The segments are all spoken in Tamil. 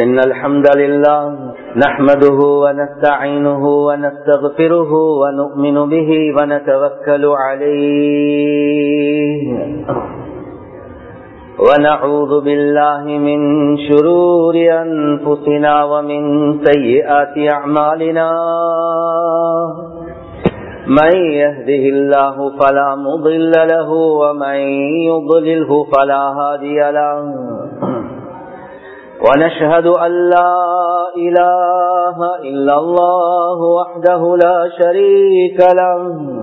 إن الحمد لله نحمده ونستعينه ونستغفره ونؤمن به ونتوكل عليه ونعوذ بالله من شرور أنفسنا ومن سيئات أعمالنا من يهده الله فلا مضل له ومن يضلله فلا هادي له ونشهد أن لا إله إلا الله وحده لا شريك له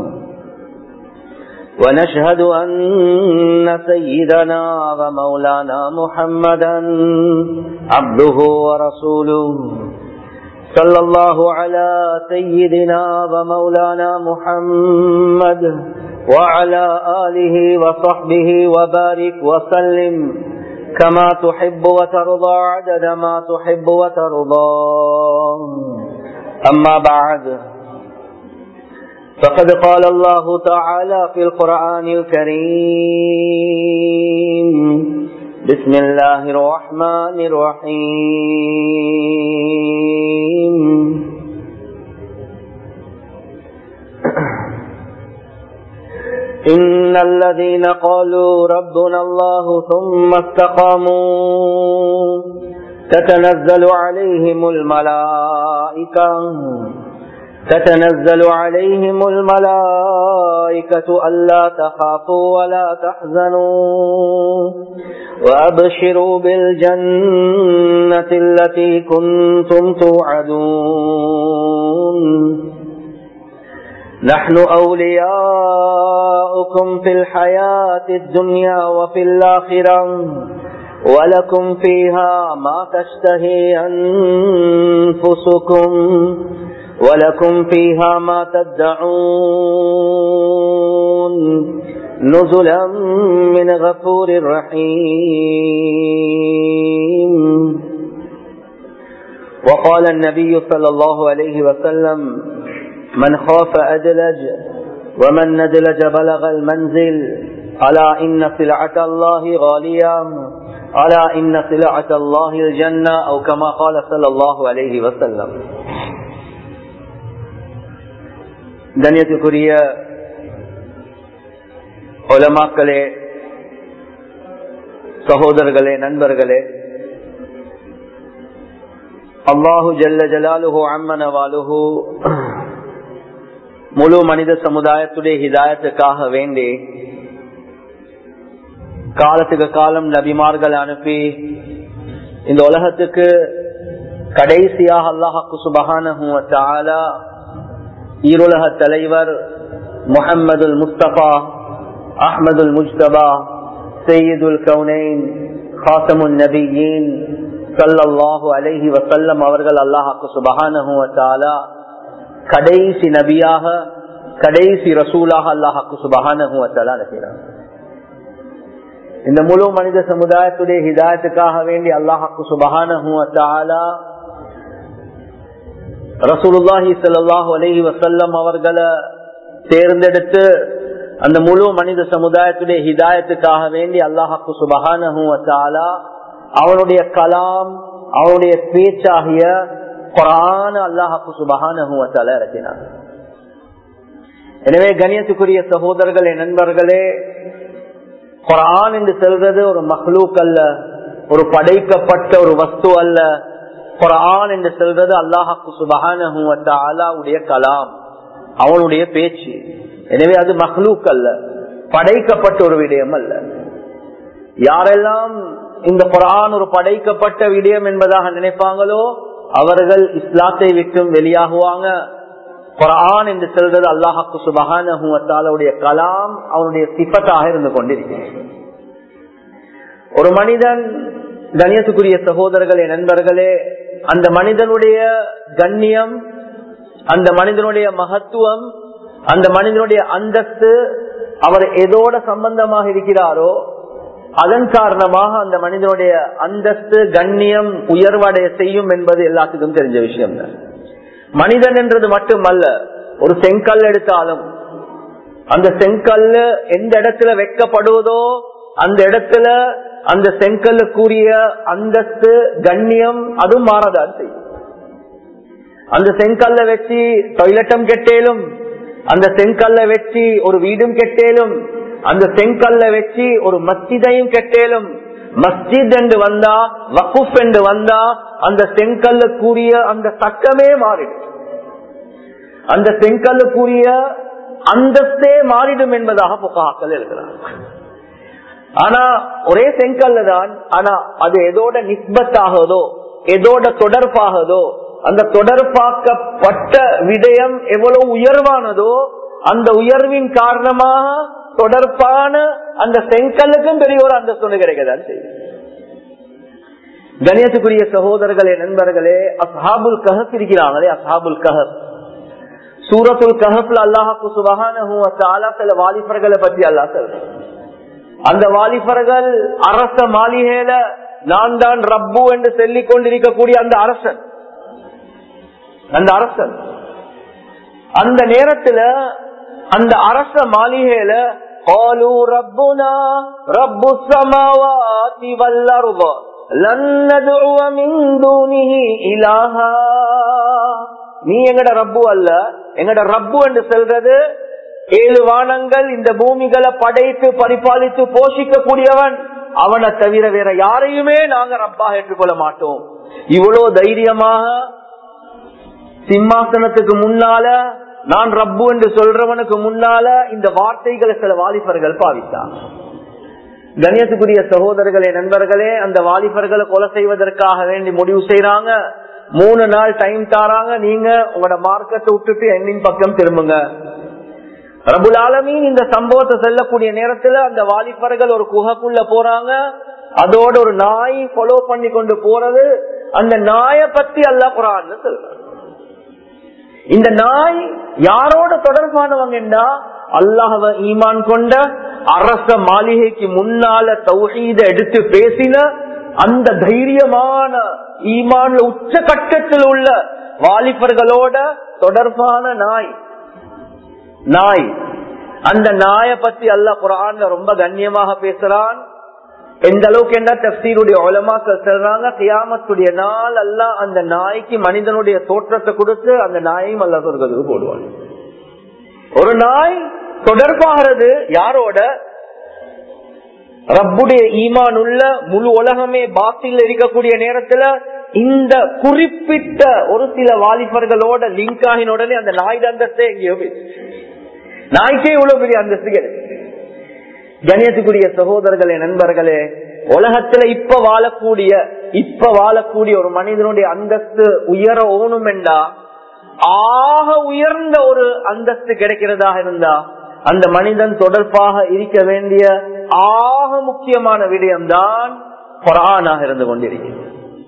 ونشهد أن سيدنا ومولانا محمدا عبده ورسوله صلى الله على سيدنا ومولانا محمد وعلى آله وصحبه وبارك وسلم كما تحب وترضى عدد ما تحب وترضى أما بعد فقد قال الله تعالى في القرآن الكريم بسم الله الرحمن الرحيم إن الذين قالوا ربنا الله ثم استقاموا تتنزل عليهم الملائكة تتنزل عليهم الملائكة ألا تخافوا ولا تحزنوا وأبشروا بالجنة التي كنتم توعدون نحن أولياؤكم في الحياة الدنيا وفي الآخرة ولكم فيها ما تشتهي أنفسكم ولكم فيها ما تدعون نزلا من غفور رحيم وقال النبي صلى الله عليه وسلم من خاف أدلج ومن ندلج بلغ المنزل ألا إن سلعة الله غالية ألا إن سلعة الله الجنة أو كما قال صلى الله عليه وسلم கண்ணியத்துக்குரிய ஒலமாக்களே சகோதரர்களே நண்பர்களே அல்லாஹு ஜல்ல ஜலாலுஹு அம்மனவாலுஹு முழு மனித சமுதாயத்துடைய ஹிதாயத்துக்காக வேண்டி காலத்துக்கு காலம் நபிமார்கள் அனுப்பி இந்த உலகத்துக்கு கடைசியாக அல்லாஹாக்கு சுபகான ஈருலக தலைவர் முகம்மதுல் முஸ்தபா அஹமதுல் முஜ்தபா சையீதுல் கவுனைன் ஹாசமுல் நபியின் சல்லாஹூ அலஹி வசல்லம் அவர்கள் அல்லாஹாக்கு சுபகான கடைசி நபியாக கடைசி ரசூலாக அல்லாஹாக்கு சுபகான அனுப்பினார் இந்த முழு மனித சமுதாயத்துடைய ஹிதாயத்துக்காக வேண்டி அல்லாஹாக்கு சுபகான ரசூலுல்லாஹி சல்லாஹூ அலஹி வசல்லம் அவர்களை தேர்ந்தெடுத்து அந்த முழு மனித சமுதாயத்துடைய ஹிதாயத்துக்காக வேண்டி அல்லாஹாக்கு சுபகான அவனுடைய கலாம் அவனுடைய பேச்சாகிய குரான அல்லாஹாக்கு சுபகான இறக்கினார் எனவே கணியத்துக்குரிய சகோதரர்களே நண்பர்களே குரான் என்று செல்றது ஒரு மஹ்லூக் அல்ல ஒரு படைக்கப்பட்ட ஒரு வஸ்து அல்ல குரான் என்று சொல்றது அல்லாஹாக்கு சுபகானுடைய கலாம் அவனுடைய பேச்சு எனவே அது மஹ்லூக் அல்ல படைக்கப்பட்ட ஒரு விடயம் அல்ல யாரெல்லாம் இந்த குரான் ஒரு படைக்கப்பட்ட விடயம் என்பதாக நினைப்பாங்களோ அவர்கள் இஸ்லாத்தை விட்டும் வெளியாகுவாங்க குரான் என்று சொல்றது அல்லாஹாக்கு சுபகானுடைய கலாம் அவனுடைய சிப்பத்தாக இருந்து கொண்டிருக்கிறது ஒரு மனிதன் கண்ணியத்துக்குரிய சகோதரர்களே நண்பர்களே அந்த மனிதனுடைய கண்ணியம் அந்த மனிதனுடைய மகத்துவம் அந்த மனிதனுடைய அந்தஸ்து அவர் எதோட சம்பந்தமாக இருக்கிறாரோ அதன் காரணமாக அந்த மனிதனுடைய அந்தஸ்து கண்ணியம் உயர்வடைய செய்யும் என்பது எல்லாத்துக்கும் தெரிஞ்ச விஷயம் தான் மனிதன் என்றது மட்டுமல்ல ஒரு செங்கல் எடுத்தாலும் அந்த செங்கல் எந்த இடத்துல வைக்கப்படுவதோ அந்த இடத்துல அந்த செங்கல்லுக்குரிய அந்தஸ்து கண்ணியம் அதுவும் மாறதான் செய்யும் அந்த செங்கல்ல வச்சு டொய்லெட்டும் கெட்டேலும் அந்த செங்கல்ல வச்சு ஒரு வீடும் கெட்டேலும் அந்த செங்கல்ல வச்சு ஒரு மஸ்ஜிதையும் கெட்டேலும் மஸ்ஜித் என்று வந்தா வக்குப் என்று வந்தா அந்த செங்கல்லுக்குரிய அந்த சட்டமே மாறிடும் அந்த செங்கல்லுக்குரிய அந்தஸ்தே மாறிடும் என்பதாக புகாக்கள் எழுதுகிறார் ஆனா ஒரே செங்கல்ல தான் ஆனா அது எதோட நிஸ்பத்தாகதோ எதோட தொடர்பாகதோ அந்த தொடர்பாக்கப்பட்ட விடயம் எவ்வளவு உயர்வானதோ அந்த உயர்வின் காரணமாக தொடர்பான அந்த செங்கல்லுக்கும் பெரிய ஒரு அந்தஸ்து கிடைக்கதான் செய்யும் கணியத்துக்குரிய சகோதரர்களே நண்பர்களே அசாபுல் கஹப் இருக்கிறாங்களே அசாபுல் கஹப் சூரத்துல் கஹப்ல அல்லாஹாக்கு சுபகான சில வாலிபர்களை பத்தி அல்லா சொல்றேன் அந்த வாலிபர்கள் அரச மாளிகையில நான் தான் ரப்பு என்று சொல்லிக் கொண்டிருக்கக்கூடிய அந்த அரசன் அந்த அரசன் அந்த நேரத்துல அந்த அரச மாளிகையில قالوا ربنا رب السماوات والارض لن ندعو من دونه إلها நீ எங்கட ரப்பு அல்ல எங்கட ரப்பு என்று சொல்றது ஏழு வானங்கள் இந்த பூமிகளை படைத்து பரிபாலித்து போஷிக்க கூடியவன் அவனை தவிர வேற யாரையுமே நாங்க ரப்பாக ஏற்றுக்கொள்ள மாட்டோம் இவ்வளவு தைரியமாக சிம்மாசனத்துக்கு முன்னால நான் ரப்பு என்று சொல்றவனுக்கு முன்னால இந்த வார்த்தைகளை சில வாலிபர்கள் பாவித்தான் கண்ணியத்துக்குரிய சகோதரர்களே நண்பர்களே அந்த வாலிபர்களை கொலை செய்வதற்காக வேண்டி முடிவு செய்யறாங்க மூணு நாள் டைம் தாராங்க நீங்க உங்களோட மார்க்கத்தை விட்டுட்டு எண்ணின் பக்கம் திரும்புங்க ரபுல் ஆலமீன் இந்த சம்பவத்தை செல்லக்கூடிய நேரத்துல அந்த வாலிபர்கள் ஒரு குகைக்குள்ள போறாங்க அதோட ஒரு நாய் ஃபாலோ பண்ணி கொண்டு போறது அந்த நாய பத்தி அல்ல குரான் சொல்ற இந்த நாய் யாரோட தொடர்பானவங்கன்னா அல்லாஹவ ஈமான் கொண்ட அரச மாளிகைக்கு முன்னால தௌஹீத எடுத்து பேசின அந்த தைரியமான ஈமான்ல உச்ச கட்டத்தில் உள்ள வாலிபர்களோட தொடர்பான நாய் நாய் அந்த நாய பத்தி அல்ல குரான் ரொம்ப கண்ணியமாக பேசுறான் எந்த அளவுக்கு என்ன தப்சீருடைய உலமாக்கள் சொல்றாங்க கியாமத்துடைய நாள் அல்ல அந்த நாய்க்கு மனிதனுடைய தோற்றத்தை கொடுத்து அந்த நாயையும் அல்ல சொர்க்கத்துக்கு போடுவாங்க ஒரு நாய் தொடர்பாகிறது யாரோட ரப்புடைய ஈமான் உள்ள முழு உலகமே பாத்தில் இருக்கக்கூடிய நேரத்துல இந்த குறிப்பிட்ட ஒரு சில வாலிபர்களோட லிங்க் ஆகின உடனே அந்த நாய் அந்தஸ்தே எங்கேயோ நாய்க்கே இவ்வளவு பெரிய அந்தஸ்து கிடையாது கணியத்துக்குரிய சகோதரர்களே நண்பர்களே உலகத்துல இப்ப வாழக்கூடிய இப்ப வாழக்கூடிய ஒரு மனிதனுடைய அந்தஸ்து உயர ஓணும் என்றா ஆக உயர்ந்த ஒரு அந்தஸ்து கிடைக்கிறதா இருந்தா அந்த மனிதன் தொடர்பாக இருக்க வேண்டிய ஆக முக்கியமான விடயம்தான் குரானாக இருந்து கொண்டிருக்கிறது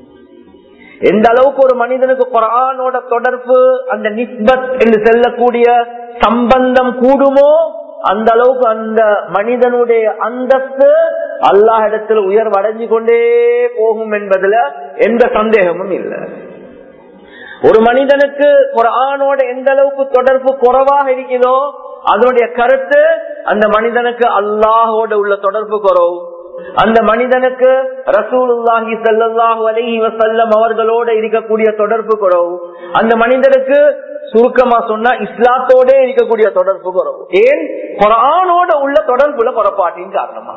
எந்த அளவுக்கு ஒரு மனிதனுக்கு குரானோட தொடர்பு அந்த நிஸ்பத் என்று செல்லக்கூடிய சம்பந்தம் கூடுமோ அந்த அளவுக்கு அந்த மனிதனுடைய அந்தஸ்து அல்லாஹ் இடத்துல உயர்வு அடைஞ்சு கொண்டே போகும் என்பதுல எந்த சந்தேகமும் இல்லை ஒரு மனிதனுக்கு குரானோட எந்த அளவுக்கு தொடர்பு குறைவாக இருக்கிறதோ அதனுடைய கருத்து அந்த மனிதனுக்கு அல்லாஹோட உள்ள தொடர்பு குறவு அந்த மனிதனுக்கு ரசூலுல்லாஹி சல்லாஹூ அலஹி வசல்லம் அவர்களோட இருக்கக்கூடிய தொடர்பு குறவு அந்த மனிதனுக்கு சுருக்கமா சொன்னா இஸ்லாத்தோட இருக்கக்கூடிய தொடர்பு குறவு ஏன் குரானோட உள்ள தொடர்புல குறப்பாட்டின் காரணமா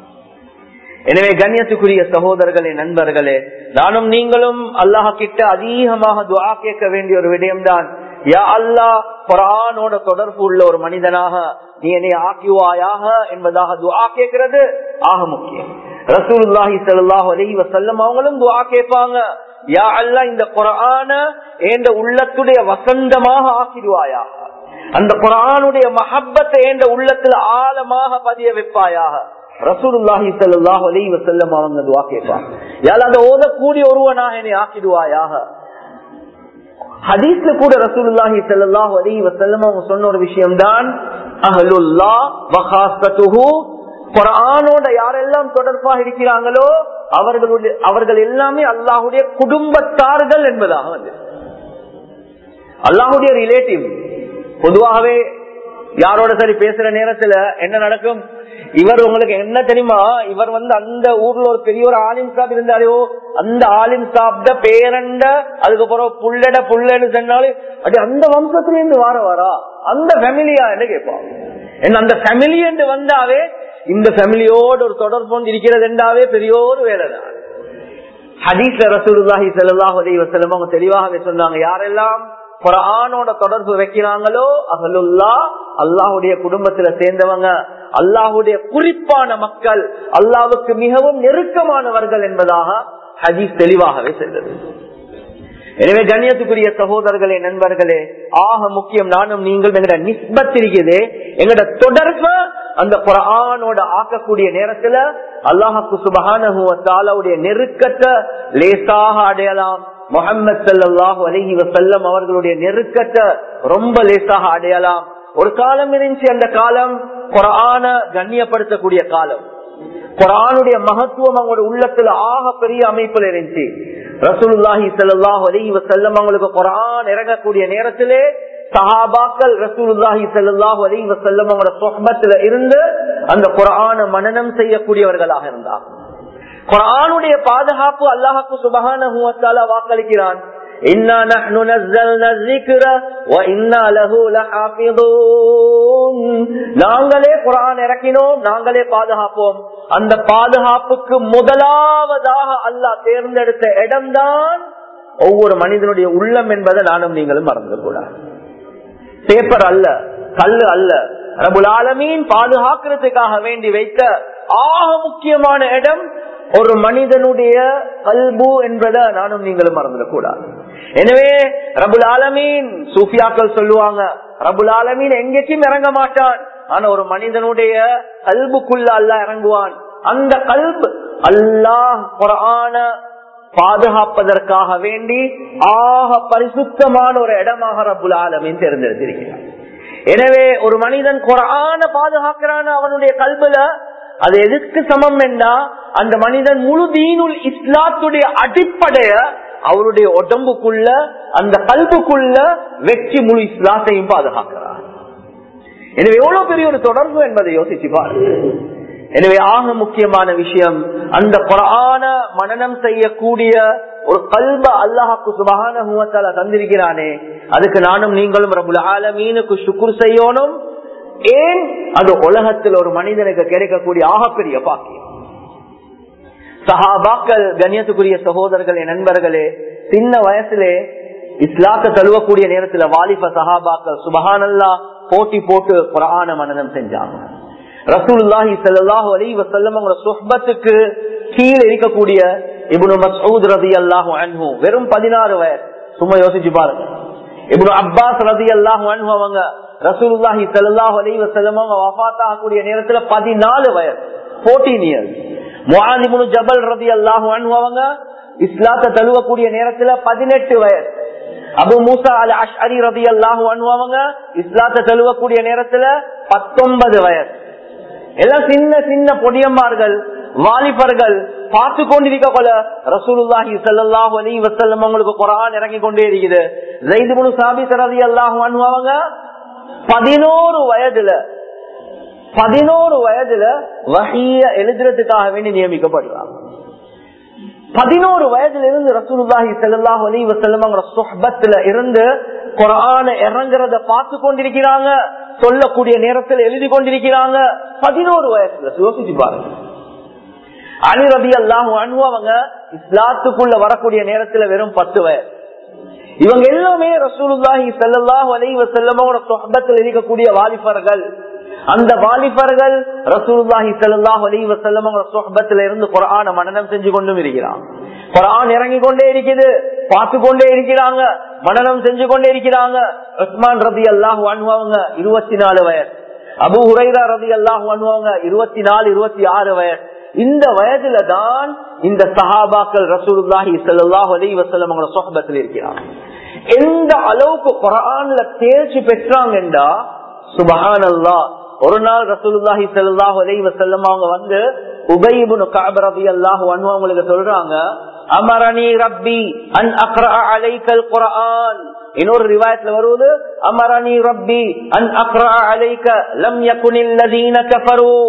எனவே கண்ணியத்துக்குரிய சகோதரர்களே நண்பர்களே நானும் நீங்களும் அல்லாஹ் கிட்ட அதிகமாக துவா கேட்க வேண்டிய ஒரு விடயம்தான் யா அல்லா குரானோட தொடர்பு உள்ள ஒரு மனிதனாக நீ என்னை ஆக்கிவாயாக என்பதாக துவா கேட்கிறது ஆக முக்கியம் ரசூலுல்லாஹி ஸல்லல்லாஹு அலைஹி வஸல்லம் அவங்களும் துவா கேட்பாங்க யா அல்லா இந்த குரான என்ற உள்ளத்துடைய வசந்தமாக ஆக்கிடுவாயாக அந்த குரானுடைய மஹப்பத்தை என்ற உள்ளத்துல ஆழமாக பதிய வைப்பாயாக ரசூலுல்லாஹி ஸல்லல்லாஹு அலைஹி வஸல்லம் அவங்க துஆ கேட்பாங்க யால அந்த ஓதக்கூடிய ஒருவனாக என்னை ஆக்கிடுவாயாக ஹதீஸ்ல கூட ரசூலுல்லாஹி ஸல்லல்லாஹு அலைஹி வஸல்லம் அவங்க சொன்ன ஒரு விஷயம் தான் அஹ்லுல்லாஹ் வ காஸத்துஹு குர்ஆனோட யாரெல்லாம் தொடர்பாக இருக்கிறாங்களோ அவர்களுடைய அவர்கள் எல்லாமே அல்லாஹ்வுடைய குடும்பத்தார்கள் என்பதாக வந்து அல்லாஹ்வுடைய ரிலேட்டிவ் பொதுவாகவே யாரோட சரி பேசுற நேரத்துல என்ன நடக்கும் இவர் உங்களுக்கு என்ன தெரியுமா இவர் வந்து அந்த ஊர்ல ஒரு பெரிய ஒரு ஆலிம் சாப் இருந்தாரோ அந்த ஆலிம் சாப்ட பேரண்ட அதுக்கப்புறம் புள்ளட புள்ளன்னு சொன்னாலும் அது அந்த வம்சத்துல இருந்து வார வாரா அந்த ஃபேமிலியா என்ன கேட்பான் என்ன அந்த ஃபேமிலி என்று வந்தாவே இந்த ஃபேமிலியோடு ஒரு தொடர்பு இருக்கிறது என்றாவே பெரிய ஒரு வேலை தான் ஹதீஸ்ல ரசூலுல்லாஹி ஸல்லல்லாஹு அலைஹி வஸல்லம் அவங்க தெளிவாகவே சொன்னாங்க யாரெல்லாம் குர்ஆனோட தொடர்பு வைக்கிறாங்களோ அஹலுல்லா அல்லாஹ்வுடைய குடும்பத்துல சேர்ந்தவங்க அல்லாஹ்வுடைய குறிப்பான மக்கள் அல்லாஹ்வுக்கு மிகவும் நெருக்கமானவர்கள் என்பதாக ஹதீஸ் தெளிவாகவே செல்வது எனவே கண்ணியத்துக்குரிய சகோதரர்களே நண்பர்களே ஆக முக்கியம் நானும் நீங்கள் எங்கட நிஸ்பத் இருக்குது எங்கட தொடர்பு அந்த குரானோட ஆக்கக்கூடிய நேரத்துல அல்லாஹாக்கு சுபகானுடைய நெருக்கத்தை லேசாக அடையலாம் முகமது சல்லாஹூ அலஹி வசல்லம் அவர்களுடைய நெருக்கத்தை ரொம்ப லேசாக அடையலாம் ஒரு காலம் இருந்துச்சு அந்த காலம் குரான கண்ணியப்படுத்தக்கூடிய காலம் குரானுடைய மகத்துவம் அவங்களோட உள்ளத்துல ஆக பெரிய அமைப்புல இருந்துச்சு ரசூலுல்லாஹி ஸல்லல்லாஹு அலைஹி வஸல்லம் அவங்களுக்கு குர்ஆன் இறங்கக்கூடிய நேரத்திலே சஹாபாக்கள் ரசூலுல்லாஹி ஸல்லல்லாஹு அலைஹி வஸல்லம் அவங்களோட சுஹபத்துல இருந்து அந்த குர்ஆனை மனனம் செய்யக்கூடியவர்களாக இருந்தார் குர்ஆனுடைய பாதுகாப்பு அல்லாஹ்வுக்கு சுப்ஹானஹு வ தஆலா வாக்களிக்கிறான் இன்னா நஹ்னு நஸ்ஸல்னா الذِّكْرَ وَإِنَّا لَهُ لَحَافِظُونَ நாங்களே குர்ஆன் இறக்கினோம் நாங்களே பாதுகாப்போம் அந்த பாதுகாப்புக்கு முதலாவதாக அல்லாஹ் தேர்ந்தெடுத்த இடம்தான் ஒவ்வொரு மனிதனுடைய உள்ளம் என்பதை நானும் நீங்களும் மறந்துடக்கூடாது பேப்பர் அல்ல கல்லு அல்ல ரபுல் ஆலமீன் பாதுகாக்கிறதுக்காக வேண்டி வைத்த ஆக முக்கியமான இடம் ஒரு மனிதனுடைய கல்பு என்பதை நானும் நீங்களும் மறந்துடக்கூடாது எனவே ரபுல் ஆலமீன் சூஃபியாக்கள் சொல்லுவாங்க ரபுல் ஆலமீன் எங்கேயும் இறங்க மாட்டான் ஆனா ஒரு மனிதனுடைய கல்புக்குள்ள அல்ல இறங்குவான் அந்த கல்பு அல்லாஹ் குரான பாதுகாப்பதற்காக வேண்டி ஆக பரிசுத்தமான ஒரு இடமாக ரபுல் ஆலமீன் தேர்ந்தெடுத்திருக்கிறார் எனவே ஒரு மனிதன் குரான பாதுகாக்கிறான் அவனுடைய கல்புல அது எதுக்கு சமம் என்றா அந்த மனிதன் முழு தீனுல் இஸ்லாத்துடைய அடிப்படைய அவருடைய உடம்புக்குள்ள அந்த கல்புக்குள்ள வெற்றி முழு இஸ்லாத்தையும் பாதுகாக்கிறார் எனவே எவ்வளவு பெரிய ஒரு தொடர்பு என்பதை யோசிச்சு பாருங்க எனவே ஆக முக்கியமான விஷயம் அந்த குரான மனநம் செய்யக்கூடிய ஒரு கல்ப அல்லாஹாக்கு சுபகான தந்திருக்கிறானே அதுக்கு நானும் நீங்களும் ரபுல் ஆலமீனுக்கு சுக்குர் செய்யணும் ஏன் அது உலகத்தில் ஒரு மனிதனுக்கு கிடைக்கக்கூடிய ஆகப்பெரிய பாக்கியம் சஹாபாக்கள் கண்ணியத்துக்குரிய சகோதரர்களே நண்பர்களே சின்ன வயசுலே இஸ்லாத்தை தழுவக்கூடிய நேரத்துல வாலிப சஹாபாக்கள் சுபஹானல்லா போட்டி போட்டு குரான மனநம் செஞ்சாங்க ரசூலுல்லாஹி ஸல்லல்லாஹு அலைஹி வஸல்லம் அவங்களோட சுஹ்பத்துக்கு கீழே இருக்கக்கூடிய இப்னு மஸ்ஊத் ரலியல்லாஹு அன்ஹு வெறும் 16 வயசு சும்மா யோசிச்சு பாருங்க இப்னு அப்பாஸ் ரலியல்லாஹு அன்ஹு அவங்க ரசூலுல்லாஹி ஸல்லல்லாஹு அலைஹி வஸல்லம் அவங்க வஃபாத் ஆகக்கூடிய நேரத்துல 14 வயசு 14 இயர்ஸ் முஆத் இப்னு ஜபல் ரலியல்லாஹு அன்ஹு அவங்க இஸ்லாத்தை தழுவக்கூடிய நேரத்துல 18 வயசு அபு மூசா அல் அஷ்அரி ரலியல்லாஹு அன்ஹு அவங்க இஸ்லாத்தை தழுவக்கூடிய நேரத்துல 19 வயசு எல்லாம் சின்ன சின்ன பொடியம்மார்கள் வாலிபர்கள் பார்த்து கொண்டிருக்க கொல ரசூலுல்லாஹி ஸல்லல்லாஹு அலைஹி வஸல்லம் அவங்களுக்கு குர்ஆன் இறங்கி கொண்டே இருக்குது ஸைத் இப்னு சாபித் ரலியல்லாஹு அன்ஹு அவங்க 11 வயதுல 11 வயதுல வஹிய எழுதுறதுக்காக வேண்டி நியமிக்கப்படுறாங்க பதினோரு வயதுல இருந்து ரசூலுல்லாஹி ஸல்லல்லாஹு அலைஹி வஸல்லம் அவங்க சுஹ்பத்துல இருந்து குர்ஆன இறங்குறத பார்த்து கொண்டிருக்கிறாங்க சொல்லக்கூடிய நேரத்தில் எழுதி கொண்டிருக்கிறாங்க பதினோரு வயசுல யோசிச்சு பாருங்க அலி ரபி அல்லாஹு அனு அவங்க இஸ்லாத்துக்குள்ள வரக்கூடிய நேரத்துல வெறும் பத்து வயசு இவங்க எல்லாமே ரசூலுல்லாஹி ஸல்லல்லாஹு அலைஹி வஸல்லமோட சுஹபத்தில் இருக்கக்கூடிய வாலிபர்கள் அந்த வாலிபர்கள் ரசூலுல்லாஹி ஸல்லல்லாஹு அலைஹி வஸல்லமோட சுஹபத்துல இருந்து குர்ஆனை மனனம் செஞ்சு கொண்டும் இருக்கிறாங்க குர்ஆன் இறங்கி கொண்டே இருக்குது பார்த்து கொண்டே இருக்கிறாங்க மனனம் செஞ்சு கொண்டே இருக்கிறாங்க உஸ்மான் ரபி அல்லாஹு அவங்க இருபத்தி நாலு வயசு அபு ஹுரைரா ரபி அல்லாஹு அவங்க இருபத்தி நாலு இருபத்தி ஆறு வயசு இந்த வயதுல தான் இந்த சஹாபாக்கள் ரசூலுல்லாஹி ஸல்லல்லாஹு அலைஹி வஸல்லம் அவங்களோட சொஹபத்தில் இருக்கிறாங்க எந்த அளவுக்கு குர்ஆன்ல தேர்ச்சி பெற்றாங்கண்டா சுபஹானல்லாஹ் ஒரு நாள் ரசூலுல்லாஹி ஸல்லல்லாஹு அலைஹி வஸல்லம் அவங்க வந்து உபய் இப்னு கஅப் ரலியல்லாஹு அன்ஹு அவங்களுக்கு சொல்றாங்க அமரனி ரப்பி அன் அக்ரா அலைக்கல் குர்ஆன் இன்னொரு ரிவாயத்துல வருவது அமரனி ரப்பி அன் அக்ரா அலைக்க லம் யகுனில் லதீன கஃபரு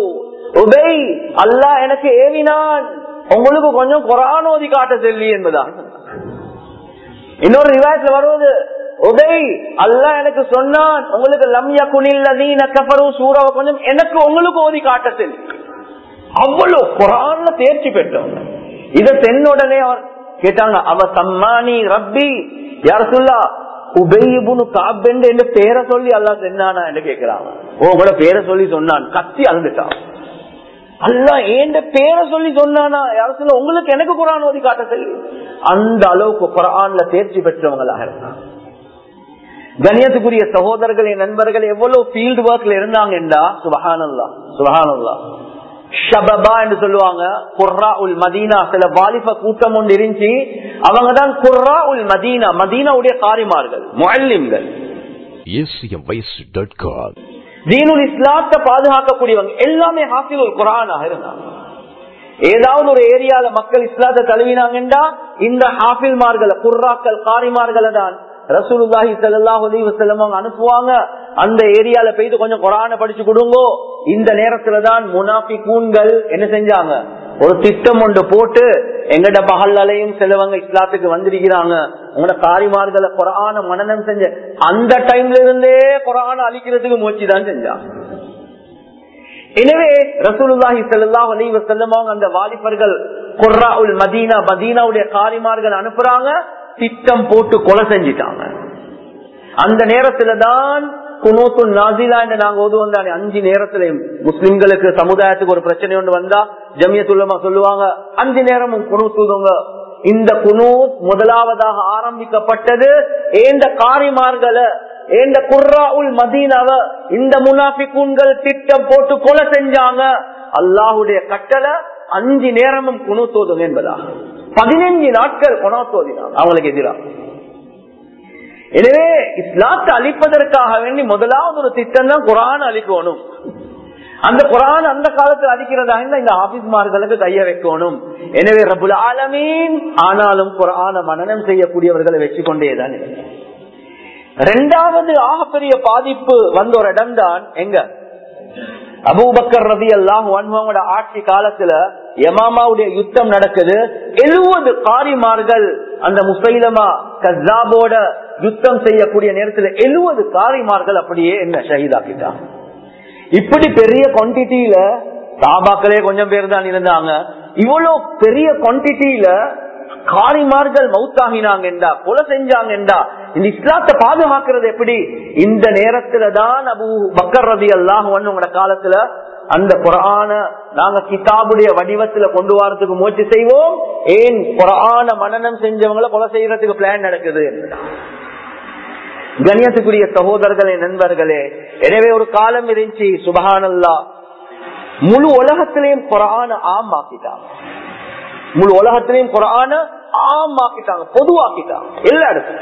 உபை அல்லாஹ் எனக்கு ஏவினான் உங்களுக்கு கொஞ்சம் குரான் ஓதி காட்ட சொல்லி என்பதான் இன்னொரு ரிவாயத்துல வருவது உபை அல்லாஹ் எனக்கு சொன்னான் உங்களுக்கு லம்யா குனில் கஃபரும் சூறாவை கொஞ்சம் எனக்கு உங்களுக்கு ஓதி காட்ட சொல்லி அவ்வளவு குரான்ல தேர்ச்சி பெற்றவங்க இத தென்னுடனே அவர் கேட்டாங்க அவ சம்மானி ரப்பி யார சொல்லா உபயிபுனு காப்பெண்டு என்று பேரை சொல்லி அல்லா சென்னானா என்று கேட்கிறாங்க ஓ கூட பேரை சொல்லி சொன்னான் கத்தி அழுந்துட்டான் அல்லா ஏண்ட பேரை சொல்லி சொன்னானா யார சொல்ல உங்களுக்கு எனக்கு குரான் ஓதி காட்ட சொல்லி அந்த அளவுக்கு குரான்ல தேர்ச்சி பெற்றவங்களாக இருந்தாங்க கணியத்துக்குரிய சகோதரர்களே நண்பர்கள் எவ்வளவு ஃபீல்டு ஒர்க்ல இருந்தாங்கன்றா சுபஹானல்லா சுபஹானல்லா ஷபபா என்று சொல்லுவாங்க குர்ரா உல் மதீனா சில வாலிப கூட்டம் ஒன்று இருந்துச்சு அவங்க தான் குர்ரா உல் மதீனா மதீனாவுடைய காரிமார்கள் முல்லிம்கள் acmvoice.com தீனுல் இஸ்லாத்தை பாதுகாக்கக்கூடியவங்க எல்லாமே ஹாஃபில் குரானாக இருந்தாங்க ஏதாவது ஒரு ஏரியால மக்கள் இஸ்லாத்தை தழுவினாங்கன்றா இந்த ஹாஃபில்மார்களை குர்ராக்கள் காரிமார்களை தான் ரசூலுல்லாஹி ஸல்லல்லாஹு அலைஹி வஸல்லம் அவங்க அனுப்புவாங்க அந்த ஏரியால போயிட்டு கொஞ்சம் குரான படிச்சு கொடுங்கோ இந்த நேரத்துல தான் முனாஃபிகூன்கள் என்ன செஞ்சாங்க ஒரு திட்டம் ஒன்று போட்டு எங்கட பகல்லாலையும் சிலவங்க இஸ்லாத்துக்கு வந்திருக்கிறாங்க உங்களோட காரிமார்களை குரான மனநம் செஞ்ச அந்த டைம்ல இருந்தே குரான அழிக்கிறதுக்கு முயற்சி தான் செஞ்சாங்க எனவே ரசூலுல்லாஹி ஸல்லல்லாஹு அலைஹி வஸல்லம் அவங்க அந்த வாலிபர்கள் குர்ரா உல் மதீனா மதீனாவுடைய காரிமார்கள் அனுப்புறாங்க திட்டம் போட்டு கொலை செஞ்சிட்டாங்க அந்த நேரத்துல தான் குனூத்து நாசிலா என்று நாங்க ஓதுவோம் தானே அஞ்சு நேரத்திலையும் முஸ்லிம்களுக்கு சமுதாயத்துக்கு ஒரு பிரச்சனை ஒன்று வந்தா ஜமியத்துல்லமா சொல்லுவாங்க அஞ்சு நேரமும் குனூத்துவங்க இந்த குனூத் முதலாவதாக ஆரம்பிக்கப்பட்டது ஏந்த காரிமார்களை ஏந்த குர்ரா உல் மதீனாவ இந்த முனாபிக்குன்கள் திட்டம் போட்டு கொலை செஞ்சாங்க அல்லாஹுடைய கட்டளை அஞ்சு நேரமும் குணத்தோதும் என்பதாக பதினஞ்சு நாட்கள் குணத்தோதினாங்க அவங்களுக்கு எதிராக எனவே இஸ்லாத்தை அழிப்பதற்காக வேண்டி முதலாவது ஒரு திட்டம் தான் குரான் அழிக்கணும் அந்த குரான் அந்த காலத்தில் அடிக்கிறதா இருந்தா இந்த ஆபீஸ்மார்களுக்கு கைய வைக்கணும் எனவே ரபுல் ஆலமீன் ஆனாலும் குரான மனநம் செய்யக்கூடியவர்களை வச்சு கொண்டேதான் ரெண்டாவது ஆகப்பெரிய பாதிப்பு வந்த ஒரு இடம் தான் எங்க அபூபக்கர் ரதி அல்லாஹ் வன்மோட ஆட்சி காலத்துல யமாமாவுடைய யுத்தம் நடக்குது எழுபது காரிமார்கள் அந்த முசைலமா கசாபோட யுத்தம் செய்யக்கூடிய நேரத்துல எழுபது காரிமார்கள் அப்படியே என்ன ஷஹீதாக்கிட்டாங்க இப்படி பெரிய குவான்டிட்டியில சாபாக்களே கொஞ்சம் பேர் தான் இருந்தாங்க இவ்வளவு பெரிய குவான்டிட்டியில காரிமார்கள் மவுத்தாகினாங்க என்றா கொலை செஞ்சாங்க என்றா இந்த இஸ்லாத்தை பாதுகாக்கிறது எப்படி இந்த நேரத்துல தான் அபு பக்கர் ரதி அல்லாஹ் உங்களோட காலத்துல அந்த குரான நாங்க கிதாபுடைய வடிவத்துல கொண்டு வரதுக்கு முயற்சி செய்வோம் ஏன் குரான மனநம் செஞ்சவங்களை கொலை செய்யறதுக்கு பிளான் நடக்குது கணியத்துக்குரிய சகோதரர்களே நண்பர்களே எனவே ஒரு காலம் இருந்துச்சு சுபஹானல்லா முழு உலகத்திலையும் குரான ஆம் ஆக்கிட்டாங்க முழு உலகத்திலையும் குரான ஆம் ஆக்கிட்டாங்க பொதுவாக்கிட்டாங்க எல்லா இடத்துலையும்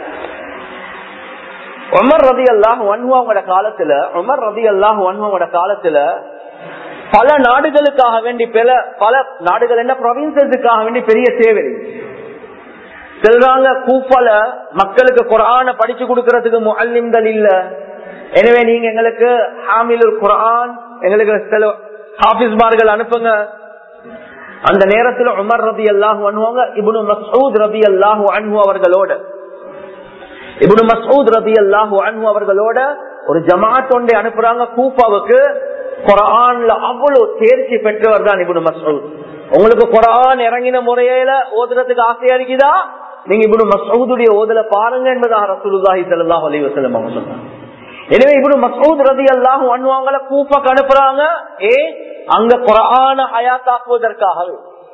உமர் ரதி அல்லாஹ் வன்வாவோட காலத்துல உமர் ரதி அல்லாஹ் வன்வாவோட காலத்துல பல நாடுகளுக்காக வேண்டி பல பல நாடுகள் என்ன ப்ரொவின்சஸுக்காக வேண்டி பெரிய தேவை செல்றாங்க கூப்பால மக்களுக்கு குரான படிச்சு கொடுக்கறதுக்கு முல்லிம்கள் இல்ல எனவே நீங்க எங்களுக்கு ஹாமிலுல் குரான் எங்களுக்கு சில ஹாபிஸ்மார்கள் அனுப்புங்க அந்த நேரத்தில் உமர் ரபி அல்லாஹு அனுவாங்க இபுனு மசூத் ரபி அல்லாஹு அன்பு அவர்களோட இபுனு மசூத் ரபி அல்லாஹு அன்பு அவர்களோட ஒரு ஜமாத் ஒன்றை அனுப்புறாங்க கூப்பாவுக்கு குரான்ல அவ்வளவு தேர்ச்சி பெற்றவர் தான் இபுனு மசூத் உங்களுக்கு குரான் இறங்கின முறையில ஓதுறதுக்கு ஆசையா இருக்குதா நீங்க இபுனு மசூதுடைய ஓதல பாருங்க என்பதாக ரசூலுல்லாஹி ஸல்லல்லாஹு அலைஹி வஸல்லம் அவங்க சொன்னாங்க எனவே இபுனு மசூத் ரதி அல்லாஹு அன்வாங்கள கூப்பாக்கு அனுப்புறாங்க ஏ அங்க குரான ஹயாத்தாக்குவதற்காகவே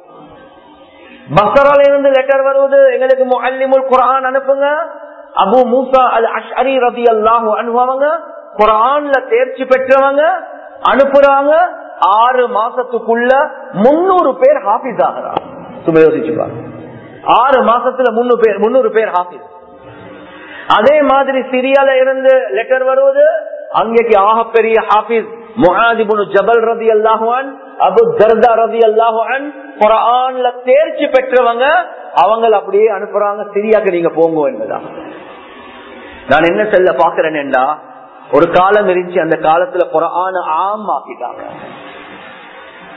பசரால இருந்து லெட்டர் வருவது எங்களுக்கு முல்லிமுல் குரான் அனுப்புங்க அபு மூசா அல் அஷ்அரி ரதி அல்லாஹு அனுபவங்க குரான்ல தேர்ச்சி பெற்றவங்க அனுப்புறாங்க ஆறு மாசத்துக்குள்ள முன்னூறு பேர் ஹாபிஸ் ஆகிறாங்க சும்மா யோசிச்சு பாருங்க ஆறு மாசத்துல முன்னூறு பேர் முன்னூறு பேர் ஹாபிஸ் அதே மாதிரி சிரியால இருந்து லெட்டர் வருவது அங்கேக்கு ஆகப்பெரிய ஹாபிஸ் முஹாதிபுனு ஜபல் ரதி அல்லாஹுவான் அபு தர்தா ரதி அல்லாஹுவான் குரான்ல தேர்ச்சி பெற்றவங்க அவங்க அப்படியே அனுப்புறாங்க சிரியாக்கு நீங்க போங்க என்பதான் நான் என்ன செல்ல பாக்குறேன்டா ஒரு காலம் இருந்துச்சு அந்த காலத்துல குரான ஆம் ஆக்கிட்டாங்க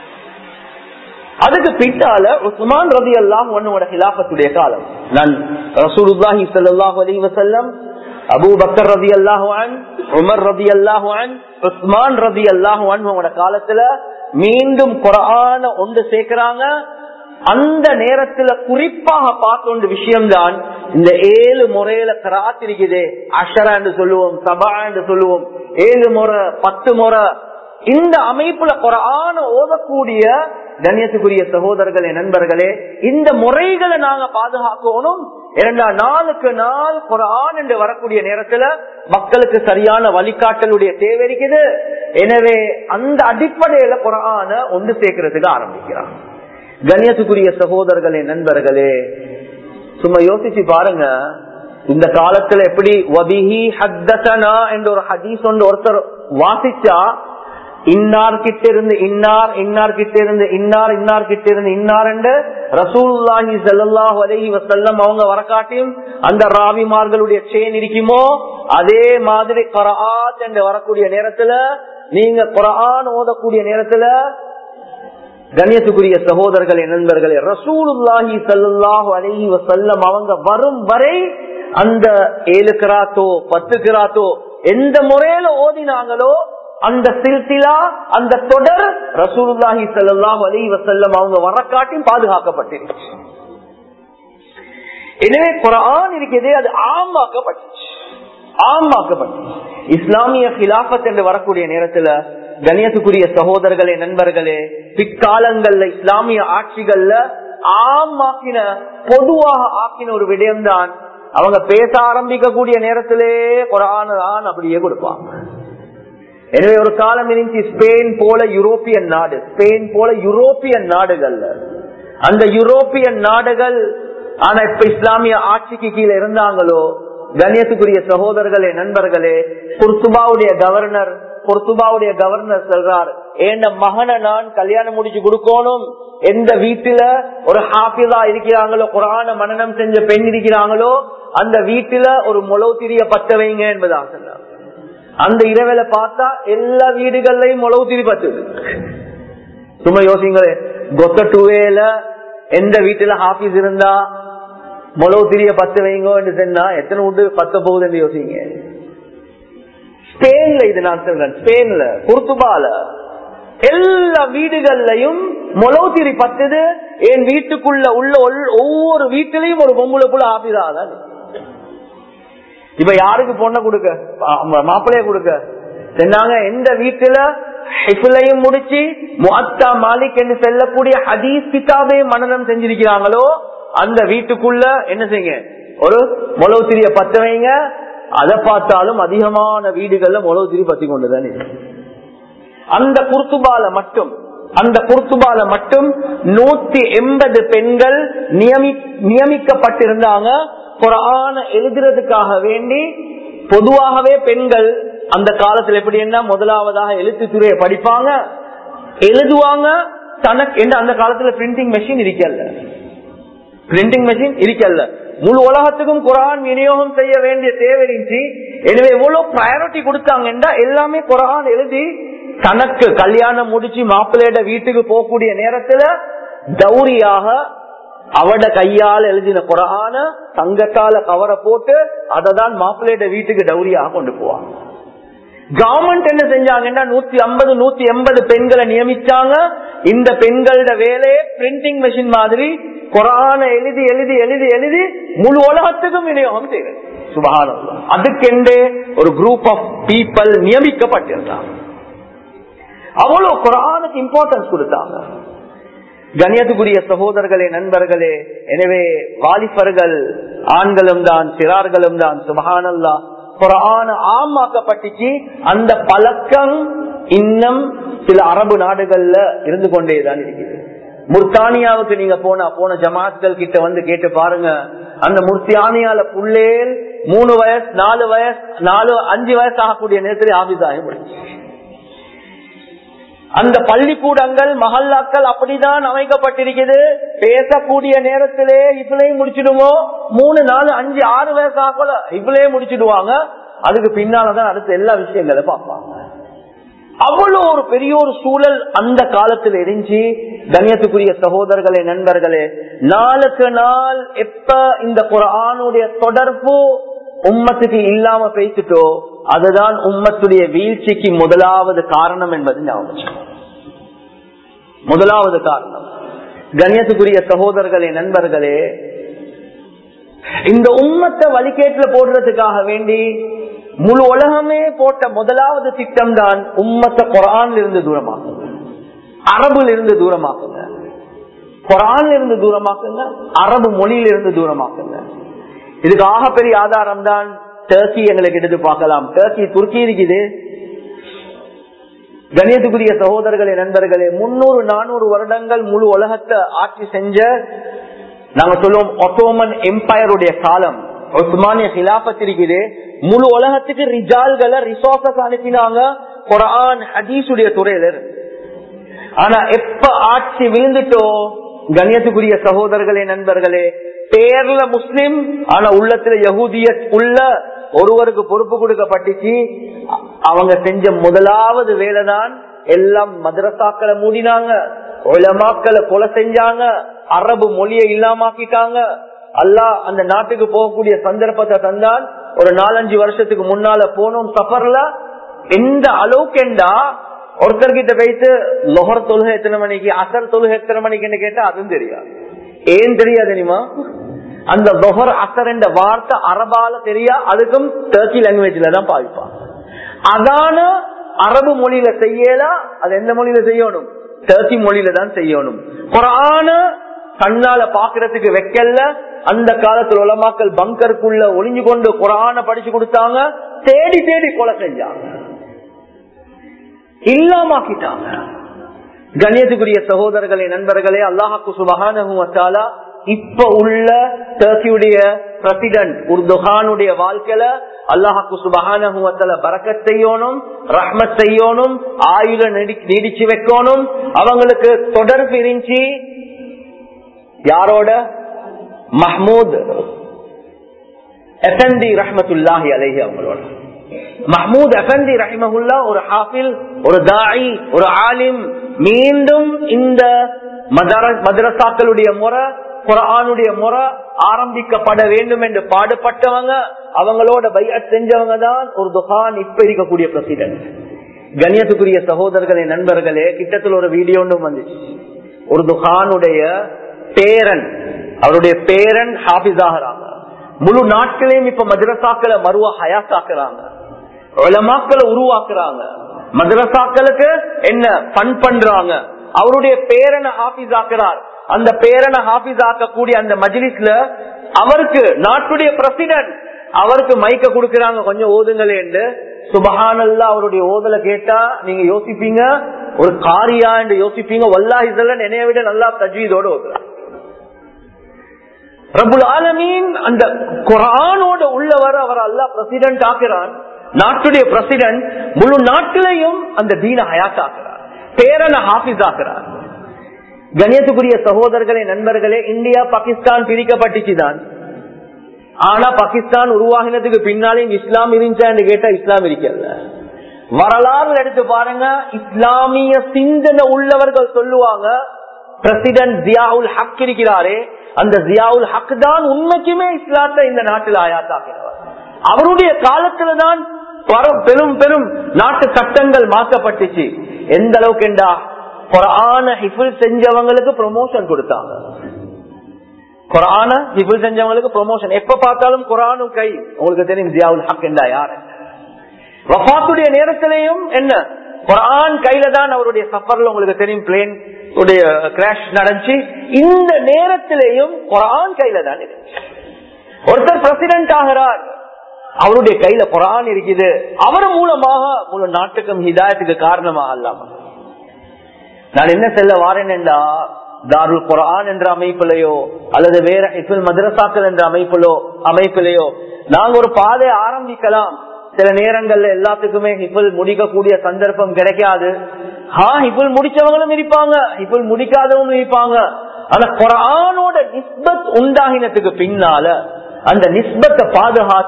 அதுக்கு பின்னால உஸ்மான் ரதி அல்லாம் உன்னோட ஹிலாபத்துடைய காலம் நான் ரசூலுல்லாஹி ஸல்லல்லாஹு அலைஹி வஸல்லம் அபூ பக்கர் ரதி அல்லாஹுவான் உமர் ரதி அல்லாஹுவான் உஸ்மான் ரதி அல்லாஹுவான் காலத்துல மீண்டும் குரான ஒன்று சேர்க்கிறாங்க அந்த நேரத்துல குறிப்பாக பார்த்த ஒரு விஷயம்தான் இந்த ஏழு முறையில கராத்திருக்குது அஷரா என்று சொல்லுவோம் சபா என்று சொல்லுவோம் ஏழு முறை பத்து முறை இந்த அமைப்புல குரான ஓதக்கூடிய கண்ணியத்துக்குரிய சகோதரர்களே நண்பர்களே இந்த முறைகளை நாங்க பாதுகாக்கணும் இரண்டா நாளுக்கு நாள் குரான் என்று வரக்கூடிய நேரத்துல மக்களுக்கு சரியான வழிகாட்டலுடைய தேவை இருக்குது எனவே அந்த அடிப்படையில குரான ஒன்று சேர்க்கறதுக்கு ஆரம்பிக்கிறான் கண்ணியத்துக்குரிய சகோதரர்களே நண்பர்களே சும்மா யோசிச்சு பாருங்க இந்த காலத்துல எப்படி வபிஹி ஹத்தசனா என்ற ஒரு ஹதீஸ் ஒன்று ஒருத்தர் வாசிச்சா இன்னார் கிட்ட இருந்து இன்னார் இன்னார் கிட்ட இருந்து இன்னார் இன்னார் கிட்ட இருந்து இன்னார் என்று ரசூல்லாஹி சல்லாஹூ அலஹி வசல்லம் அவங்க வரக்காட்டியும் அந்த ராவிமார்களுடைய செயின் இருக்குமோ அதே மாதிரி குராத் என்று வரக்கூடிய நேரத்துல நீங்க குரான் ஓதக்கூடிய நேரத்துல கண்ணியத்துக்குரிய சகோதரர்களே நண்பர்களே ரசூலுல்லாஹி சல்லாஹூ அலஹி வசல்லம் அவங்க வரும் வரை அந்த ஏழு கிராத்தோ பத்து கிராத்தோ எந்த முறையில ஓதினாங்களோ அந்த சில்சிலா அந்த தொடர் ரசூலுல்லாஹி சல்லாஹூ அலஹி வசல்லம் அவங்க வரக்காட்டியும் பாதுகாக்கப்பட்டிருச்சு எனவே குரான் இருக்கிறதே அது ஆமாக்கப்பட்டுச்சு ஆமாக்கப்பட்டுச்சு இஸ்லாமிய கிலாபத் என்று வரக்கூடிய நேரத்துல கணியத்துக்குரிய சகோதரர்களே நண்பர்களே பிற்காலங்கள்ல இஸ்லாமிய ஆட்சிகள்ல ஆமாக்கின பொதுவாக ஆக்கின ஒரு விடயம்தான் அவங்க பேச ஆரம்பிக்கக்கூடிய நேரத்திலே குரான் தான் அப்படியே கொடுப்பாங்க எனவே ஒரு காலம் இருந்துச்சு ஸ்பெயின் போல யூரோப்பியன் நாடு ஸ்பெயின் போல யூரோப்பியன் நாடுகள்ல அந்த யூரோப்பியன் நாடுகள் ஆனா இப்ப இஸ்லாமிய ஆட்சிக்கு கீழே இருந்தாங்களோ கண்ணியத்துக்குரிய சகோதரர்களே நண்பர்களே குர்துபாவுடைய கவர்னர் பொர்த்துபாவுடைய கவர்னர் சொல்றார் என் மகனை நான் கல்யாணம் முடிச்சு கொடுக்கணும் எந்த வீட்டுல ஒரு ஹாஃபிதா இருக்கிறாங்களோ குரான மனநம் செஞ்ச பெண் இருக்கிறாங்களோ அந்த வீட்டுல ஒரு முளவு திரிய பத்த வைங்க என்பதா சொன்னார் அந்த இரவில பார்த்தா எல்லா வீடுகள்லயும் முளவு திரி பத்துது சும்மா யோசிங்களே கொத்த டூவேல எந்த வீட்டுல ஹாஃபிஸ் இருந்தா முளவு திரிய பத்து வைங்க என்று சொன்னா எத்தனை உண்டு பத்த போகுதுன்னு யோசிங்க ஸ்பெயின்ல இது நான் சொல்றேன் ஸ்பெயின்ல குர்துபால எல்லா வீடுகள்லயும் முளவுத்திரி பத்துது என் வீட்டுக்குள்ள உள்ள ஒவ்வொரு வீட்டிலையும் ஒரு பொம்பளை புள்ள ஆபிதான் இப்ப யாருக்கு பொண்ணை கொடுக்க மாப்பிள்ளைய கொடுக்க சொன்னாங்க எந்த வீட்டுல ஹிஃபுலையும் முடிச்சு முத்தா மாலிக் என்று செல்லக்கூடிய ஹதீஸ் கிதாபையும் மனநம் செஞ்சிருக்கிறாங்களோ அந்த வீட்டுக்குள்ள என்ன செய்யுங்க ஒரு முளவுத்திரிய பத்த வைங்க அதை பார்த்தாலும் அதிகமான வீடுகள்ல முளவு திரி பத்தி கொண்டுதான் அந்த குர்த்துபால மட்டும் அந்த குர்த்துபால மட்டும் நூத்தி எண்பது பெண்கள் நியமி நியமிக்கப்பட்டிருந்தாங்க குரான எழுதுறதுக்காக வேண்டி பொதுவாகவே பெண்கள் அந்த காலத்துல எப்படி என்ன முதலாவதாக எழுத்துத்துறையை படிப்பாங்க எழுதுவாங்க தனக்கு என்ன அந்த காலத்துல பிரிண்டிங் மெஷின் இருக்கல்ல பிரிண்டிங் மெஷின் இருக்கல்ல முழு உலகத்துக்கும் குரான் விநியோகம் செய்ய வேண்டிய தேவை இருந்துச்சு எனவே எவ்வளவு ப்ரையாரிட்டி கொடுத்தாங்கன்னா எல்லாமே குரான் எழுதி தனக்கு கல்யாணம் முடிச்சு மாப்பிள்ளையோட வீட்டுக்கு போகக்கூடிய நேரத்துல தௌரியாக அவட கையால் எழுதின குரான தங்கத்தால கவரை போட்டு அதை தான் மாப்பிள்ளையோட வீட்டுக்கு டௌரியாக கொண்டு போவாங்க கவர்மெண்ட் என்ன செஞ்சாங்கன்னா நூத்தி ஐம்பது நூத்தி எண்பது பெண்களை நியமிச்சாங்க இந்த பெண்களோட வேலையை பிரிண்டிங் மெஷின் மாதிரி குரான எழுதி எழுதி எழுதி எழுதி முழு உலகத்துக்கும் விநியோகம் செய்வது சுபகானம் அதுக்கெண்டே ஒரு குரூப் ஆஃப் பீப்புள் நியமிக்கப்பட்டிருந்தாங்க அவ்வளவு குரானுக்கு இம்பார்ட்டன்ஸ் கொடுத்தாங்க கணியத்துக்குரிய சகோதரர்களே நண்பர்களே எனவே வாலிபர்கள் ஆண்களும் தான் சிறார்களும் தான் சுபகானல்லா குரான ஆமாக்கப்பட்டுச்சு அந்த பழக்கம் இன்னும் சில அரபு நாடுகள்ல இருந்து கொண்டேதான் இருக்குது முர்தானியாவுக்கு நீங்க போனா போன ஜமாத்கள் கிட்ட வந்து கேட்டு பாருங்க அந்த முர்த்தியானியால புள்ளேல் மூணு வயசு நாலு வயசு நாலு அஞ்சு வயசு ஆகக்கூடிய நேரத்தில் ஆபிதாகி முடிச்சு அந்த பள்ளிக்கூடங்கள் மஹல்லாக்கள் அப்படிதான் அமைக்கப்பட்டிருக்குது பேசக்கூடிய நேரத்திலே இவ்வளையும் முடிச்சிடுமோ மூணு நாலு அஞ்சு ஆறு வயசு ஆகல இவ்வளே முடிச்சிடுவாங்க அதுக்கு பின்னாலதான் அடுத்த எல்லா விஷயங்களும் பார்ப்பாங்க அவ்வளவு ஒரு பெரிய ஒரு சூழல் அந்த காலத்தில் இருந்துச்சு கண்ணியத்துக்குரிய சகோதரர்களே நண்பர்களே நாளுக்கு நாள் எப்ப இந்த குரானுடைய தொடர்பு உம்மத்துக்கு இல்லாம பேசிட்டோ அதுதான் உம்மத்துடைய வீழ்ச்சிக்கு முதலாவது காரணம் என்பது ஞாபகம் முதலாவது காரணம் கண்ணியத்துக்குரிய சகோதரர்களே நண்பர்களே இந்த உம்மத்தை வழிகேட்டுல போடுறதுக்காக வேண்டி முழு உலகமே போட்ட முதலாவது திட்டம் தான் உம்மத்தை குரான்ல இருந்து தூரமாக்குங்க அரபுல இருந்து தூரமாக்குங்க குரான்ல இருந்து தூரமாக்குங்க அரபு மொழியில இருந்து தூரமாக்குங்க இதுக்கு ஆகப்பெரிய ஆதாரம் தான் டர்க்கி எங்களுக்கு எடுத்து பார்க்கலாம் டர்க்கி துருக்கி இருக்குது கணியத்துக்குரிய சகோதரர்களே நண்பர்களே முன்னூறு நானூறு வருடங்கள் முழு உலகத்தை ஆட்சி செஞ்ச நாங்க சொல்லுவோம் ஒட்டோமன் எம்பையருடைய காலம் ஒஸ்மானிய ஹிலாபத் இருக்குது முழு உலகத்துக்கு ரிஜால்களை ரிசோர்சஸ் அனுப்பினாங்க குரான் ஹதீஸுடைய துறையில இருந்து ஆனா எப்ப ஆட்சி விழுந்துட்டோ கண்ணியத்துக்குரிய சகோதரர்களே நண்பர்களே பேர்ல முஸ்லிம் ஆனா உள்ளத்துல யகூதிய உள்ள ஒருவருக்கு பொறுப்பு கொடுக்கப்பட்டுச்சு அவங்க செஞ்ச முதலாவது வேலைதான் எல்லாம் மதரசாக்களை மூடினாங்க உலமாக்களை கொலை செஞ்சாங்க அரபு மொழியை இல்லாமாக்கிட்டாங்க அல்லா அந்த நாட்டுக்கு போகக்கூடிய சந்தர்ப்பத்தை தந்தான் ஒரு நாலஞ்சு வருஷத்துக்கு முன்னால போனோம் சஃபர்ல எந்த அளவுக்குண்டா ஒருத்தர் கிட்ட போயிட்டு லொஹர் தொழுகை எத்தனை மணிக்கு அசர் தொழுகை எத்தனை மணிக்குன்னு கேட்டா அதுவும் தெரியாது ஏன் தெரியாது தெரியுமா அந்த லொஹர் அசர் என்ற வார்த்தை அரபால தெரியா அதுக்கும் டர்க்கி லாங்குவேஜ்ல தான் பாவிப்பான் அதான அரபு மொழியில செய்யலாம் அது எந்த மொழியில செய்யணும் டர்க்கி மொழியில தான் செய்யணும் குரான கண்ணால பாக்குறதுக்கு வைக்கல அந்த காலத்துல உலமாக்கள் பங்கருக்குள்ள ஒளிஞ்சு கொண்டு குரான படிச்சு கொடுத்தாங்க தேடி தேடி கொலை செஞ்சாங்க இல்லாமாக்கிட்டாங்க கண்ணியத்துக்குரிய சகோதரர்களே நண்பர்களே அல்லாஹாக்கு சுபகான இப்ப உள்ள டர்க்கியுடைய பிரசிடன்ட் உர்துகானுடைய வாழ்க்கையில அல்லாஹாக்கு சுபகான பறக்கத் செய்யணும் ரஹ்மத் செய்யணும் ஆயுத நீடிச்சு வைக்கணும் அவங்களுக்கு தொடர்பு இருந்துச்சு யாரோட மஹமூத் எஃபந்தி ரஹமத்துல்லாஹி அலேஹி அவங்களோட மஹமூத் அஃபந்தி ரஹிமகுல்லா ஒரு ஹாஃபில் ஒரு தாய் ஒரு ஆலிம் மீண்டும் இந்த மதரசாக்களுடைய முறை குரானுடைய முறை ஆரம்பிக்கப்பட வேண்டும் என்று பாடுபட்டவங்க அவங்களோட பையட் செஞ்சவங்க தான் ஒரு துகான் இப்ப இருக்கக்கூடிய பிரசிடன்ட் கண்ணியத்துக்குரிய சகோதரர்களே நண்பர்களே கிட்டத்தில் ஒரு வீடியோ ஒன்றும் வந்துச்சு ஒரு துகானுடைய பேரன் அவருடைய பேரன் ஹாபிஸ் ஆகிறாங்க முழு நாட்களையும் இப்ப மதரசாக்களை மறுவா ஹயாத்தாக்குறாங்க உலமாக்களை உருவாக்குறாங்க மதரசாக்களுக்கு என்ன பண் பண்றாங்க அவருடைய பேரனை ஹாபிஸ் ஆக்குறார் அந்த பேரனை ஹாபிஸ் ஆக்கக்கூடிய அந்த மஜிலிஸ்ல அவருக்கு நாட்டுடைய பிரசிடன்ட் அவருக்கு மைக்க கொடுக்கறாங்க கொஞ்சம் ஓதுங்களே என்று சுபஹானல்லா அவருடைய ஓதலை கேட்டா நீங்க யோசிப்பீங்க ஒரு காரியா என்று யோசிப்பீங்க வல்லா இதெல்லாம் நினைய விட நல்லா தஜ்வீதோட ஓதுறாங்க ரபுல் ஆலமீன் அந்த குரானோட உள்ளவர் அவர் அல்லா பிரசிடன்ட் ஆக்குறான் நாட்டுடைய பிரசிடன்ட் முழு நாட்டிலையும் அந்த தீன ஹயாத் ஆக்குறார் பேரன ஹாபிஸ் ஆக்குறார் கணியத்துக்குரிய சகோதரர்களே நண்பர்களே இந்தியா பாகிஸ்தான் பிரிக்கப்பட்டுச்சுதான் ஆனா பாகிஸ்தான் உருவாகினதுக்கு பின்னாலேயும் இஸ்லாம் இருந்துச்சான்னு கேட்டா இஸ்லாம் இருக்கல வரலாறு எடுத்து பாருங்க இஸ்லாமிய சிந்தனை உள்ளவர்கள் சொல்லுவாங்க பிரசிடன்ட் ஜியாவுல் ஹக் இருக்கிறாரே அந்த ஜியாவுல் ஹக் தான் உண்மைக்குமே இஸ்லாத்தை இந்த நாட்டில் ஆயாத்தாக்கிறவர் அவருடைய காலத்துல தான் பெரும் பெரும் நாட்டு சட்டங்கள் மாற்றப்பட்டுச்சு எந்த அளவுக்கு என்றா குரான ஹிஃபுல் செஞ்சவங்களுக்கு ப்ரொமோஷன் கொடுத்தாங்க குரான ஹிஃபுல் செஞ்சவங்களுக்கு ப்ரொமோஷன் எப்ப பார்த்தாலும் குரானும் கை உங்களுக்கு தெரியும் ஜியாவுல் ஹக் என்றா யாரு வஃத்துடைய நேரத்திலையும் என்ன குரான் கையில தான் அவருடைய சஃபர்ல உங்களுக்கு தெரியும் பிளேன் உடைய கிராஷ் நடந்துச்சு இந்த நேரத்திலேயும் குரான் கையில தான் ஒருத்தர் பிரசிடென்ட் ஆகிறார் அவருடைய கையில குரான் இருக்குது அவர் மூலமாக முழு நாட்டுக்கும் ஹிதாயத்துக்கு காரணமாக அல்லாம நான் என்ன செல்ல வாரேன் என்றா தாருல் குரான் என்ற அமைப்பிலையோ அல்லது வேற இஃபில் மதரசாக்கள் என்ற அமைப்பிலோ அமைப்பிலையோ நாங்க ஒரு பாதை ஆரம்பிக்கலாம் சில நேரங்கள்ல எல்லாத்துக்குமே ஹிஃபுல் முடிக்கக்கூடிய சந்தர்ப்பம் கிடைக்காது ஹா ஹிஃபுல் முடிச்சவங்களும் இருப்பாங்க ஹிஃபுல் முடிக்காதவங்களும் இருப்பாங்க ஆனா குரானோட நிஸ்பத் உண்டாகினத்துக்கு பின்னால அந்த நிஸ்பத்தை பாதுகாத்து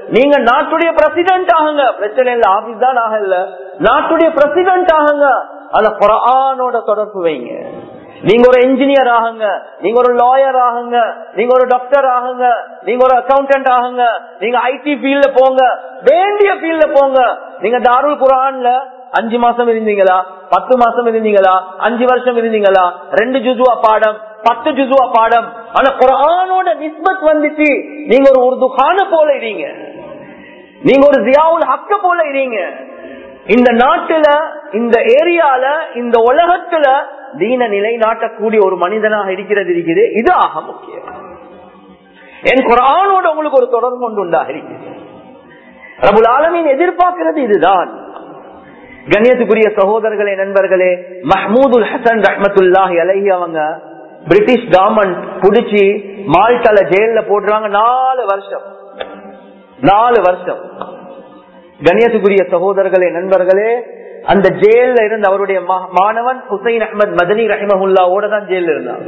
நீங்க நாட்டுடைய பிரசிடென்ட் ஆகுங்க பிரச்சனை இல்ல ஆபீஸ் தான் ஆகல நாட்டுடைய பிரசிடென்ட் ஆகுங்க அத குரானோட தொடர்பு வைங்க நீங்க ஒரு இன்ஜினியர் ஆகுங்க நீங்க ஒரு லாயர் ஆகுங்க நீங்க ஒரு டாக்டர் ஆகுங்க நீங்க ஒரு அக்கௌண்டன்ட் ஆகுங்க நீங்க ஐடி ஃபீல்ட்ல போங்க வேண்டிய ஃபீல்ட்ல போங்க நீங்க தாருல் குரான்ல அஞ்சு மாசம் இருந்தீங்களா பத்து மாசம் இருந்தீங்களா அஞ்சு வருஷம் இருந்தீங்களா ரெண்டு ஜுசுவா பாடம் பத்து ஜுசுவா பாடம் ஆனா குரானோட நிஸ்பத் வந்துச்சு நீங்க ஒரு உருது கான போல இருங்க நீங்க ஒரு ஜியாவுல் ஹக்க போல இருங்க இந்த நாட்டுல இந்த ஏரியால இந்த உலகத்துல தீன நிலைநாட்டக்கூடிய ஒரு மனிதனாக இருக்கிறது இருக்குது இது ஆக முக்கியம் என் குரானோட உங்களுக்கு ஒரு தொடர்பு ஒன்று உண்டாக இருக்குது ரபுல் ஆலமின் எதிர்பார்க்கிறது இதுதான் கண்ணியத்துக்குரிய சகோதரர்களே நண்பர்களே மஹமூதுல் ஹசன் ரஹமத்துல்லாஹி அலஹி அவங்க பிரிட்டிஷ் கவர்மெண்ட் புடிச்சு மால்டால ஜெயில போடுறாங்க நாலு வருஷம் நாலு வருஷம் கண்ணியத்துக்குரிய சகோதரர்களே நண்பர்களே அந்த ஜெயில இருந்து அவருடைய மாணவன் ஹுசைன் அஹமத் மதனி ரஹிமஹுல்லாவோட தான் ஜெயில இருந்தான்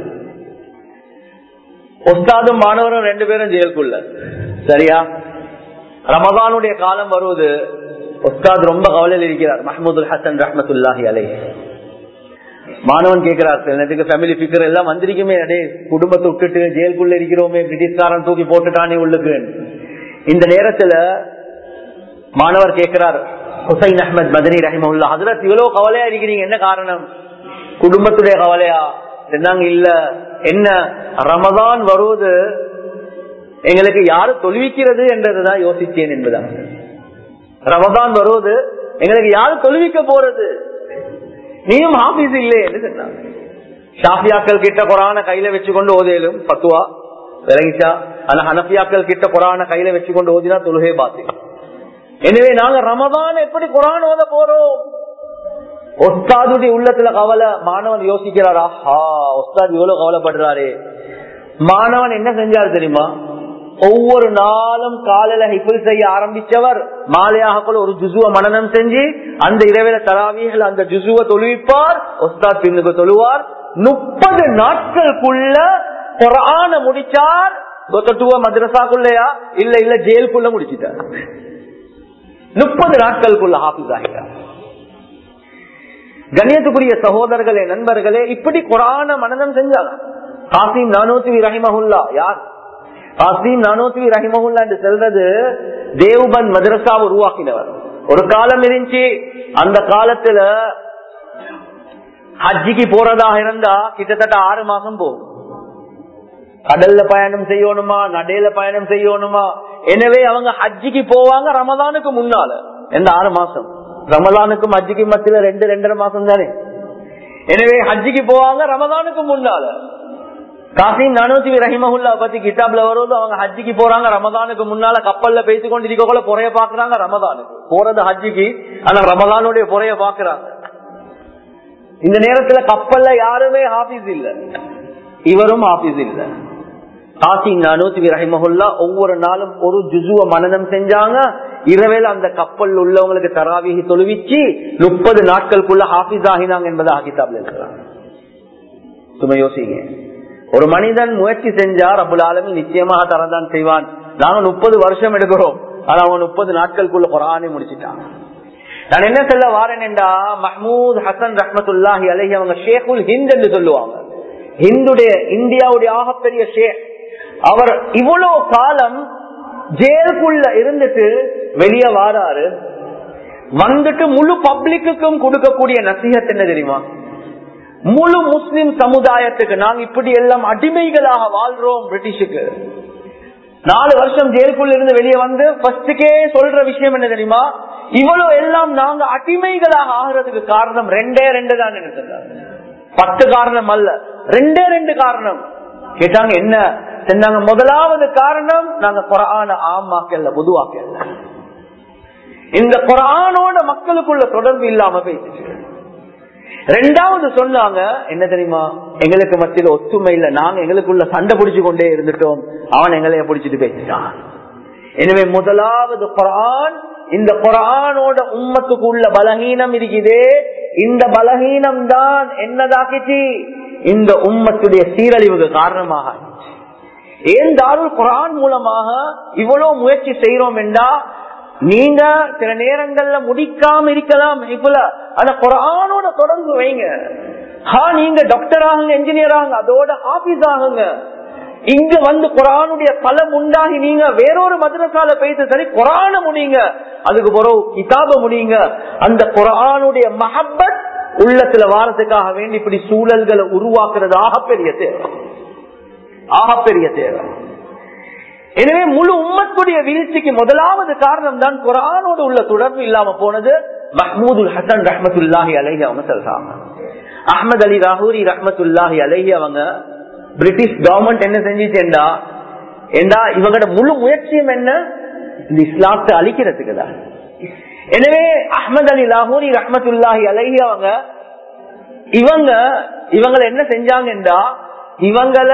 ஒஸ்தாதும் மாணவரும் ரெண்டு பேரும் ஜெயிலுக்குள்ள சரியா ரமதானுடைய காலம் வருவது ஒஸ்தாத் ரொம்ப கவலையில் இருக்கிறார் மஹமூதுல் ஹசன் ரஹமத்துல்லாஹி அலை மாணவன் கேட்கிறார் சில நேரத்துக்கு ஃபேமிலி பிக்கர் எல்லாம் வந்திருக்குமே அடே குடும்பத்தை விட்டுட்டு ஜெயிலுக்குள்ள இருக்கிறோமே பிரிட்டிஷ்காரன் தூக்கி போட்டுட்டானே உள்ளுக்கு இந்த நேரத்துல மாணவர் கேட்கிறார் ஹுசைன் அஹமத் மதனி ரஹிமல்லா அதுல இவ்வளவு கவலையா இருக்கிறீங்க என்ன காரணம் குடும்பத்துடைய கவலையா சொன்னாங்க இல்ல என்ன ரமதான் வருவது எங்களுக்கு யாரு தொழுவிக்கிறது என்றதுதான் யோசிச்சேன் என்பதான் ரமதான் வருவது எங்களுக்கு யாரு தொழுவிக்க போறது நீயும் ஆபீஸ் இல்லே என்று சொன்னாங்க ஷாஃபியாக்கள் கிட்ட குரான கையில வச்சுக்கொண்டு ஓதேலும் பத்துவா விளங்கிச்சா ஆனா ஹனபியாக்கள் கிட்ட குரான கையில வச்சுக்கொண்டு ஓதினா தொழுகே பாத்து எனவே நாங்க ரமதான் எப்படி குரான் ஓத போறோம் ஒஸ்தாதுடைய உள்ளத்துல கவலை மாணவன் யோசிக்கிறாரா ஹா ஒஸ்தாது இவ்வளவு கவலைப்படுறாரு மாணவன் என்ன செஞ்சாரு தெரியுமா ஒவ்வொரு நாளும் காலையில ஹிபில் செய்ய ஆரம்பிச்சவர் மாலையாக கூட ஒரு ஜுசுவ மனநம் செஞ்சு அந்த இரவில தராவிகள் அந்த ஜுசுவ தொழுவிப்பார் ஒஸ்தாத் பின்னுக்கு தொழுவார் முப்பது நாட்களுக்குள்ள குரான முடிச்சார் தொட்டுவ மദ്രസാக்குள்ளயா இல்ல இல்ல ஜெயிலுக்குள்ள முடிச்சிட்டார் முப்பது நாட்களுக்குள்ள ஹாபிஸ் ஆகிட்டார் கண்ணியத்துக்குரிய சகோதரர்களே நண்பர்களே இப்படி குரான மனநம் செஞ்சாங்க காசிம் நானூத்தி ரஹிமஹுல்லா யார் காசிம் நானூத்தி ரஹிமஹுல்லா என்று செல்றது தேவ்பந்த் மதரசா உருவாக்கினவர் ஒரு காலம் இருந்துச்சு அந்த காலத்துல ஹஜ்ஜிக்கு போறதாக இருந்தா கிட்டத்தட்ட ஆறு மாசம் போகும் கடல்ல பயணம் செய்யணுமா நடையில பயணம் செய்யணுமா எனவே அவங்க ஹஜ்ஜிக்கு போவாங்க ரமதானுக்கு முன்னால எந்த ஆறு மாசம் ரமதானுக்கும் ஹஜ்ஜிக்கு மத்தியில ரெண்டு ரெண்டரை மாசம் தானே எனவே ஹஜ்ஜிக்கு போவாங்க ரமதானுக்கு முன்னால காசிம் நானூத்தி ரஹிமஹுல்லா பத்தி கிட்டாப்ல வருவது அவங்க ஹஜ்ஜிக்கு போறாங்க ரமதானுக்கு முன்னால கப்பல்ல பேசி கொண்டு இருக்கக்குள்ள பொறைய பாக்குறாங்க ரமதானுக்கு போறது ஹஜ்ஜிக்கு ஆனா ரமதானுடைய பொறைய பாக்குறாங்க இந்த நேரத்துல கப்பல்ல யாருமே ஹாபிஸ் இல்ல இவரும் ஹாபிஸ் இல்ல காசிம் நானூத்தி ரஹிமஹுல்லா ஒவ்வொரு நாளும் ஒரு ஜுசுவ மனநம் செஞ்சாங்க இரவேல அந்த கப்பல் உள்ளவங்களுக்கு தராவிகி தொழுவிச்சு முப்பது நாட்களுக்குள்ள ஹாபிஸ் ஆகினாங்க என்பதை கிதாப்ல இருக்கிறாங்க சும்மா யோசிங்க ஒரு மனிதன் முயற்சி செஞ்சா ரபுல் ஆலமி நிச்சயமாக தரதான் செய்வான் நாங்க முப்பது வருஷம் எடுக்கிறோம் ஆனா அவன் முப்பது நாட்களுக்குள்ள குரானே முடிச்சுட்டான் நான் என்ன சொல்ல வாரேன் என்றா மஹமூத் ஹசன் ரஹமத்துல்லாஹி அலஹி அவங்க ஷேகுல் ஹிந்த் என்று சொல்லுவாங்க ஹிந்துடைய இந்தியாவுடைய ஆகப்பெரிய ஷேக் அவர் இவ்வளவு காலம் ஜெயிலுக்குள்ள இருந்துட்டு வெளியே வாராரு வந்துட்டு முழு பப்ளிக்குக்கும் கொடுக்கக்கூடிய நசீகத் என்ன தெரியுமா முழு முஸ்லிம் சமுதாயத்துக்கு நாங்க இப்படி எல்லாம் அடிமைகளாக வாழ்றோம் பிரிட்டிஷுக்கு நாலு வருஷம் ஜெயிலுக்குள்ள இருந்து வெளியே வந்து ஃபர்ஸ்டுக்கே சொல்ற விஷயம் என்ன தெரியுமா இவ்வளவு எல்லாம் நாங்க அடிமைகளாக ஆகிறதுக்கு காரணம் ரெண்டே ரெண்டு தான் சொன்னாங்க பத்து காரணம் அல்ல ரெண்டே ரெண்டு காரணம் கேட்டாங்க என்ன சொன்னாங்க முதலாவது காரணம் நாங்க குரான ஆமாக்கல்ல பொதுவாக்கல்ல இந்த குரானோட மக்களுக்குள்ள தொடர்பு இல்லாம பேசிச்சு ரெண்டாவது சொன்னாங்க என்ன தெரியுமா எங்களுக்கு மத்தியில ஒத்துமை இல்ல நாங்க எங்களுக்குள்ள சண்டை பிடிச்சு கொண்டே இருந்துட்டோம் அவன் எங்களைய பிடிச்சிட்டு பேசிட்டான் எனவே முதலாவது குரான் இந்த குரானோட உம்மத்துக்கு உள்ள பலகீனம் இருக்குதே இந்த பலகீனம் தான் என்னதாக்கிச்சு இந்த உம்மத்துடைய சீரழிவுக்கு காரணமாக ஏன் தாருல் குரான் மூலமாக இவ்வளவு முயற்சி செய்யறோம் என்றா நீங்க சில நேரங்கள்ல முடிக்காம இருக்கலாம் இப்பல அந்த குரானோட தொடர்பு வைங்க ஹா நீங்க டாக்டர் ஆகுங்க என்ஜினியர் ஆகுங்க அதோட ஆபீஸ் ஆகுங்க இங்க வந்து குரானுடைய பலம் உண்டாகி நீங்க வேறொரு மதரசால பேச சரி குரான முடியுங்க அதுக்கு பிறகு கிதாப முடியுங்க அந்த குரானுடைய மஹப்பத் உள்ளத்துல வாரத்துக்காக வேண்டி இப்படி சூழல்களை உருவாக்குறது ஆகப்பெரிய தேவை ஆகப்பெரிய தேவை எனவே முழு உம்மத்துடைய வீழ்ச்சிக்கு முதலாவது காரணம் தான் குரானோடு உள்ள தொடர்பு இல்லாம போனது மஹமூதுல் ஹசன் ரஹமத்துல்லாஹி அலைஹி அவங்க சொல்றாங்க அஹமது அலி ராஹூரி ரஹமத்துல்லாஹி அலைஹி அவங்க பிரிட்டிஷ் கவர்மெண்ட் என்ன செஞ்சிச்சேண்டா ஏண்டா இவங்களோட முழு முயற்சியும் என்ன இந்த இஸ்லாத்தை அழிக்கிறதுக்கு தான் எனவே அஹமது அலி லாகூரி ரஹமத்துல்லாஹி அலைஹி அவங்க இவங்க இவங்களை என்ன செஞ்சாங்கன்றா இவங்கள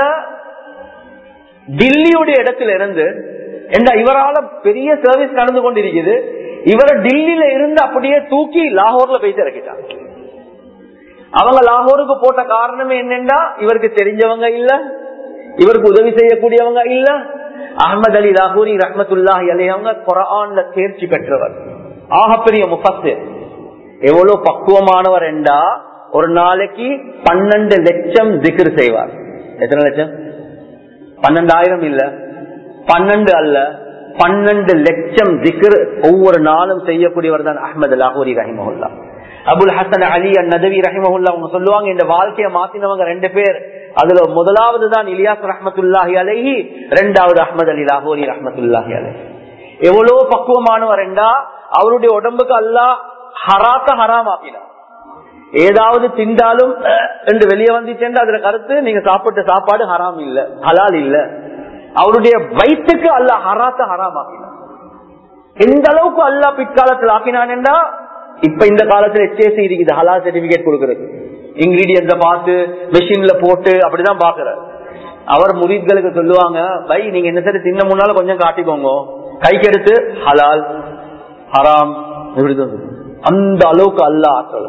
டில்லியுடைய இடத்துல இருந்து என்ன இவரால பெரிய சர்வீஸ் நடந்து கொண்டிருக்குது இவரை டில்லியில இருந்து அப்படியே தூக்கி லாகூர்ல போய் இறக்கிட்டாங்க அவங்க லாகூருக்கு போட்ட காரணமே என்னன்னா இவருக்கு தெரிஞ்சவங்க இல்ல இவருக்கு உதவி செய்யக்கூடியவங்க இல்ல அஹமது அலி லாகூரி ரஹமத்துல்லாஹி அலி அவங்க குரான்ல தேர்ச்சி பெற்றவர் ஆகப்பெரிய முஃபஸ்ஸிர் எவ்வளவு பக்குவமானவர் என்றா ஒரு நாளைக்கு பன்னெண்டு லட்சம் திக்ர் செய்வார் எத்தனை லட்சம் பன்னெண்டாயிரம் இல்ல பன்னெண்டு அல்ல பன்னெண்டு லட்சம் திக்ர் ஒவ்வொரு நாளும் செய்யக்கூடியவர் தான் அஹமது லாகூரி ரஹிமஹுல்லா அபுல் ஹசன் அலி நதவி ரஹிமஹுல்லா அவங்க சொல்லுவாங்க இந்த வாழ்க்கையை மாத்தினவங்க ரெண்டு பேர் அதுல முதலாவது தான் இலியாஸ் ரஹமத்துல்லாஹி அலைஹி ரெண்டாவது அஹமது அலி லாகூரி ரஹமத்துல்லாஹி அலை எவ்வளவு பக்குவமானவர் என்றா அவருடைய உடம்புக்கு அல்லாஹ் ஹராத்த ஹராம் ஆக்கினார் ஏதாவது திண்டாலும் என்று வெளியே வந்துச்சேன் அதுல கருத்து நீங்க சாப்பிட்ட சாப்பாடு ஹராம் இல்ல ஹலால் இல்ல அவருடைய வயிற்றுக்கு அல்ல ஹராத்த ஹராம் ஆக்கினார் எந்த அளவுக்கு அல்லா பிற்காலத்தில் ஆக்கினான் என்றா இப்ப இந்த காலத்துல எச்ஏசி இருக்குது ஹலால் சர்டிபிகேட் கொடுக்கறது இன்கிரீடியன்ஸ பார்த்து மெஷின்ல போட்டு அப்படிதான் பாக்குற அவர் முரீத்களுக்கு சொல்லுவாங்க பை நீங்க என்ன சரி தின்ன முன்னால கொஞ்சம் காட்டிக்கோங்க கைக்கு எடுத்து ஹலால் ஹராம் இப்படிதான் அந்த அளவுக்கு அல்ல ஆற்றல்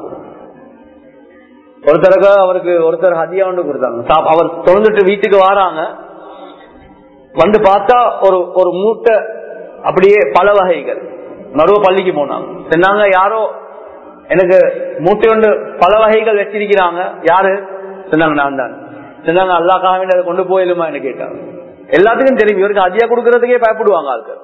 ஒருத்தருக்கு அவருக்கு ஒருத்தர் ஹதியா ஒன்று கொடுத்தாங்க அவர் தொழுந்துட்டு வீட்டுக்கு வராங்க வந்து பார்த்தா ஒரு ஒரு மூட்டை அப்படியே பல வகைகள் நடுவ பள்ளிக்கு போனாங்க சொன்னாங்க யாரோ எனக்கு மூட்டை ஒன்று பல வகைகள் வச்சிருக்கிறாங்க யாரு சொன்னாங்க நான் தான் சொன்னாங்க அல்லாக்காக வேண்டி அதை கொண்டு போயிலுமா என்ன கேட்டாங்க எல்லாத்துக்கும் தெரியும் இவருக்கு அதியா கொடுக்கறதுக்கே பயப்படுவாங்க ஆட்கள்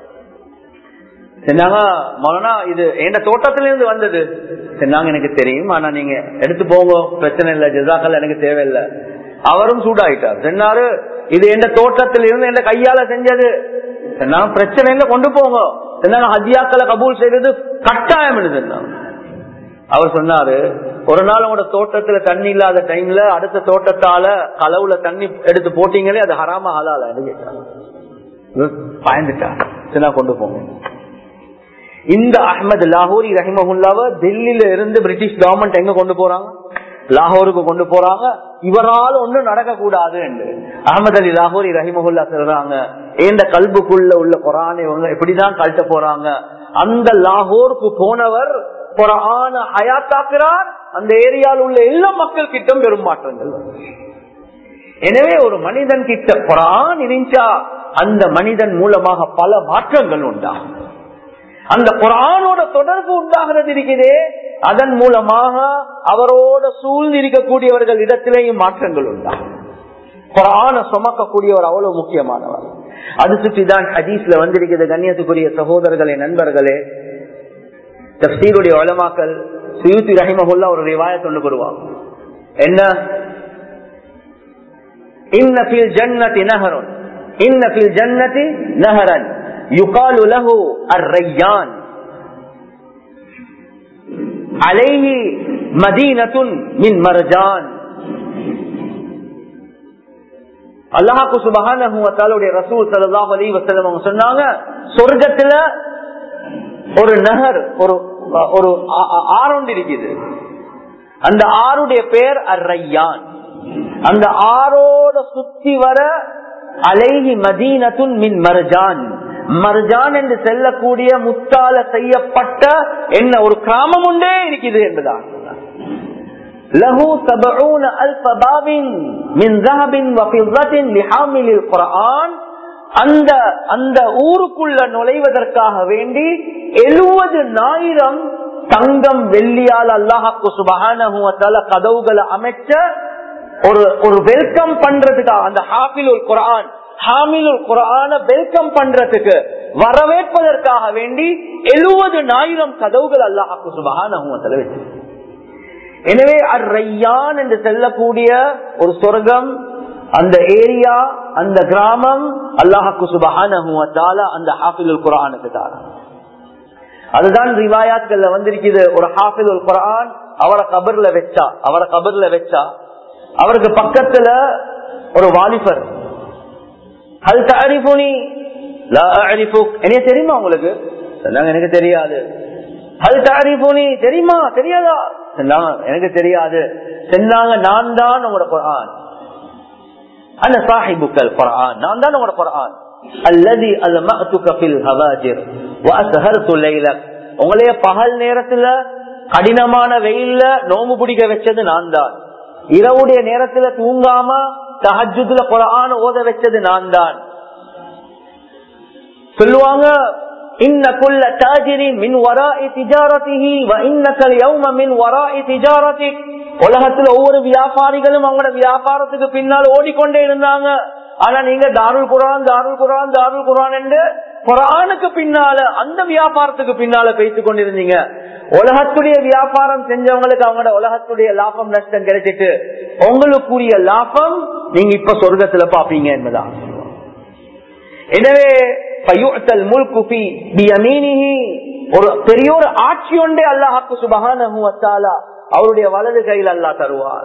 சொன்னாங்க மகனா இது எந்த தோட்டத்துல இருந்து வந்தது சொன்னாங்க எனக்கு தெரியும் ஆனா நீங்க எடுத்து போங்க பிரச்சனை இல்ல ஜிசாக்கள் எனக்கு தேவையில்லை அவரும் சூடாயிட்டார் சொன்னாரு இது எந்த தோட்டத்தில் இருந்து எந்த கையால செஞ்சது சொன்னாங்க பிரச்சனை இல்ல கொண்டு போங்க சொன்னாங்க ஹஜியாக்களை கபூல் செய்யறது கட்டாயம் சொன்னாங்க அவர் சொன்னாரு ஒரு நாள் உங்களோட தோட்டத்துல தண்ணி இல்லாத டைம்ல அடுத்த தோட்டத்தால களவுல தண்ணி எடுத்து போட்டீங்களே அது ஹராம ஹலால கேட்டாங்க பயந்துட்டா சின்ன கொண்டு போங்க இந்த அஹமது லாகூரி ரஹிமஹுல்லாவ டெல்லியில இருந்து பிரிட்டிஷ் கவர்மெண்ட் எங்க கொண்டு போறாங்க லாகூருக்கு கொண்டு போறாங்க இவரால் ஒண்ணும் நடக்க கூடாது என்று அகமது அலி லாகூரி ரஹிமஹுல்லா சொல்றாங்க இந்த கல்புக்குள்ள உள்ள குரானை இவங்க எப்படிதான் கழட்ட போறாங்க அந்த லாகூருக்கு போனவர் குரான ஹயாத்தாக்குறார் அந்த ஏரியாவில் உள்ள எல்லா மக்கள் கிட்டும் பெரும் மாற்றங்கள் எனவே ஒரு மனிதன் கிட்ட குரான் இருந்துச்சா அந்த மனிதன் மூலமாக பல மாற்றங்கள் உண்டாகும் அந்த குரானோட தொடர்பு உண்டாகிறது இருக்கிறதே அதன் மூலமாக அவரோட சூழ்ந்து இருக்கக்கூடியவர்கள் இடத்திலேயும் மாற்றங்கள் உண்டாகும் குரான சுமக்கக்கூடியவர் அவ்வளவு முக்கியமானவர் அது சுற்றிதான் ஹதீஸ்ல வந்திருக்கிறது கண்ணியத்துக்குரிய சகோதரர்களே நண்பர்களே தப்சீருடைய வளமாக்கல் சுயூத்தி ரஹிமகுல்லா ஒரு ரிவாய கொண்டு வருவாங்க என்ன இன்னபில் ஜன்னதி நகரன் இன்னபில் ஜன்னதி நகரன் يقال له الريان عليه مدينة من مرجان அல்லாஹாக்கு சுபகானுடைய ரசூல் சல்லாஹ் அலி வசலம் அவங்க சொன்னாங்க சொர்க்கத்துல ஒரு நகர் ஒரு ஒரு ஆறொண்டு இருக்குது அந்த ஆறுடைய பேர் அர்ரையான் அந்த ஆறோட சுத்தி வர அலைஹி மதீனத்துன் மின் மர்ஜான் மர்ஜான் என்று செல்லக்கூடிய முத்தால செய்யப்பட்ட என்ன ஒரு கிராமம் உண்டே இருக்குது என்றுதான் லஹு சபஊன அல்ஃப பாபின் மின் ذهب وفضة لحامل القرآن அந்த அந்த ஊருக்குள்ள நுழைவதற்காக வேண்டி எழுபது ஆயிரம் தங்கம் வெள்ளியால் அல்லாஹாக்கு சுபகான கதவுகளை அமைச்ச ஒரு ஒரு வெல்கம் பண்றதுக்காக அந்த ஹாஃபிலுல் குரான் ஹாமிலுல் குரான வெல்கம் பண்றதுக்கு வரவேற்பதற்காக வேண்டி எழுபது ஆயிரம் கதவுகள் அல்லாஹாக்கு சுபகான வச்சு எனவே அர்ரையான் என்று செல்லக்கூடிய ஒரு சொர்க்கம் அந்த ஏரியா அந்த கிராமம் அல்லாஹாக்கு சுபகான அந்த ஹாஃபிலுல் குரானுக்கு தாரா அதுதான் ரிவாயாத்கள்ல வந்திருக்குது ஒரு ஹாஃபிலுல் குரான் அவரை கபர்ல வச்சா அவரை கபர்ல வச்சா அவருக்கு பக்கத்துல ஒரு வாலிபர் ஹல் தாரிஃபுனி லா அரிஃபுக் என்ன தெரியுமா உங்களுக்கு சொன்னாங்க எனக்கு தெரியாது ஹல் தாரிஃபுனி தெரியுமா தெரியாதா சொன்னாங்க எனக்கு தெரியாது சொன்னாங்க நான் தான் உங்களோட குரான் அந்த சாஹிபுக்கள் குரான் நான் தான் உங்களோட குரான் அல்லதி அல்மஅதுக ஃபில் ஹவாஜிர் வஅஸ்ஹர்து லைலக் உங்களைய பகல் நேரத்துல கடினமான வெயில்ல நோம்பு பிடிக்க வச்சது நான் தான் இரவுடைய நேரத்துல தூங்காம தஹஜுதுல குரான் ஓத வச்சது நான் தான் சொல்லுவாங்க இன்ன குல்ல தாஜிரி மின் வராஇ திஜாரத்திஹி வ இன்னக்கல் யௌம மின் வராஇ திஜாரத்திக் உலகத்துல ஒவ்வொரு வியாபாரிகளும் அவங்களோட வியாபாரத்துக்கு பின்னால் ஓடிக்கொண்டே இருந்தாங்க ஆனா நீங்க தாருல் குரான் தாருல் குரான் தாருல் குரான் என்று குரானுக்கு பின்னால அந்த வியாபாரத்துக்கு பின்னால பேசிக் கொண்டிருந்தீங்க உலகத்துடைய வியாபாரம் செஞ்சவங்களுக்கு அவங்களோட உலகத்துடைய லாபம் நஷ்டம் கிடைச்சிட்டு உங்களுக்குரிய லாபம் நீங்க இப்ப சொர்க்கத்துல பாப்பீங்க என்பதான் எனவே ஒரு பெரிய ஒரு ஆட்சி ஒன்றே அல்லாஹாக்கு சுபகான அவருடைய வலது கையில் அல்லா தருவார்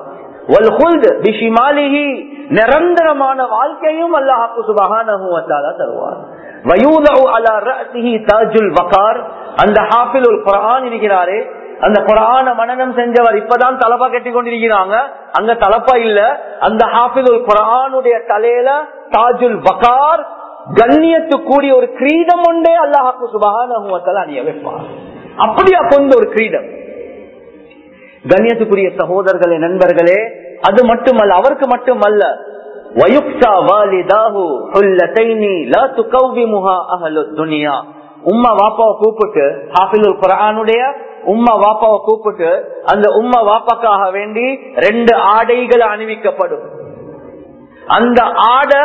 நிரந்தரமான வாழ்க்கையும் அல்லாஹாக்கு சுபகான தருவார் அந்த ஹாஃபில் குரான் இருக்கிறாரே அந்த குரான மனநம் செஞ்சவர் இப்பதான் தலப்பா கட்டி கொண்டிருக்கிறாங்க அங்க தலப்பா இல்ல அந்த ஹாஃபில் குரானுடைய தலையில தாஜுல் வகார் கண்ணியத்து கூடிய ஒரு கிரீடம் ஒன்றே அல்லாஹாக்கு சுபகான அணிய வைப்பார் அப்படியா கொண்ட ஒரு கிரீடம் கண்ணியத்துக்குரிய சகோதரர்களே நண்பர்களே அது மட்டுமல்ல அவருக்கு மட்டுமல்ல உம்மா வாப்பாவை கூப்பிட்டு ஹாஃபிலுல் குரானுடைய உம்மா வாப்பாவை கூப்பிட்டு அந்த உம்மா வாப்பாக்காக வேண்டி ரெண்டு ஆடைகள் அணிவிக்கப்படும் அந்த ஆடை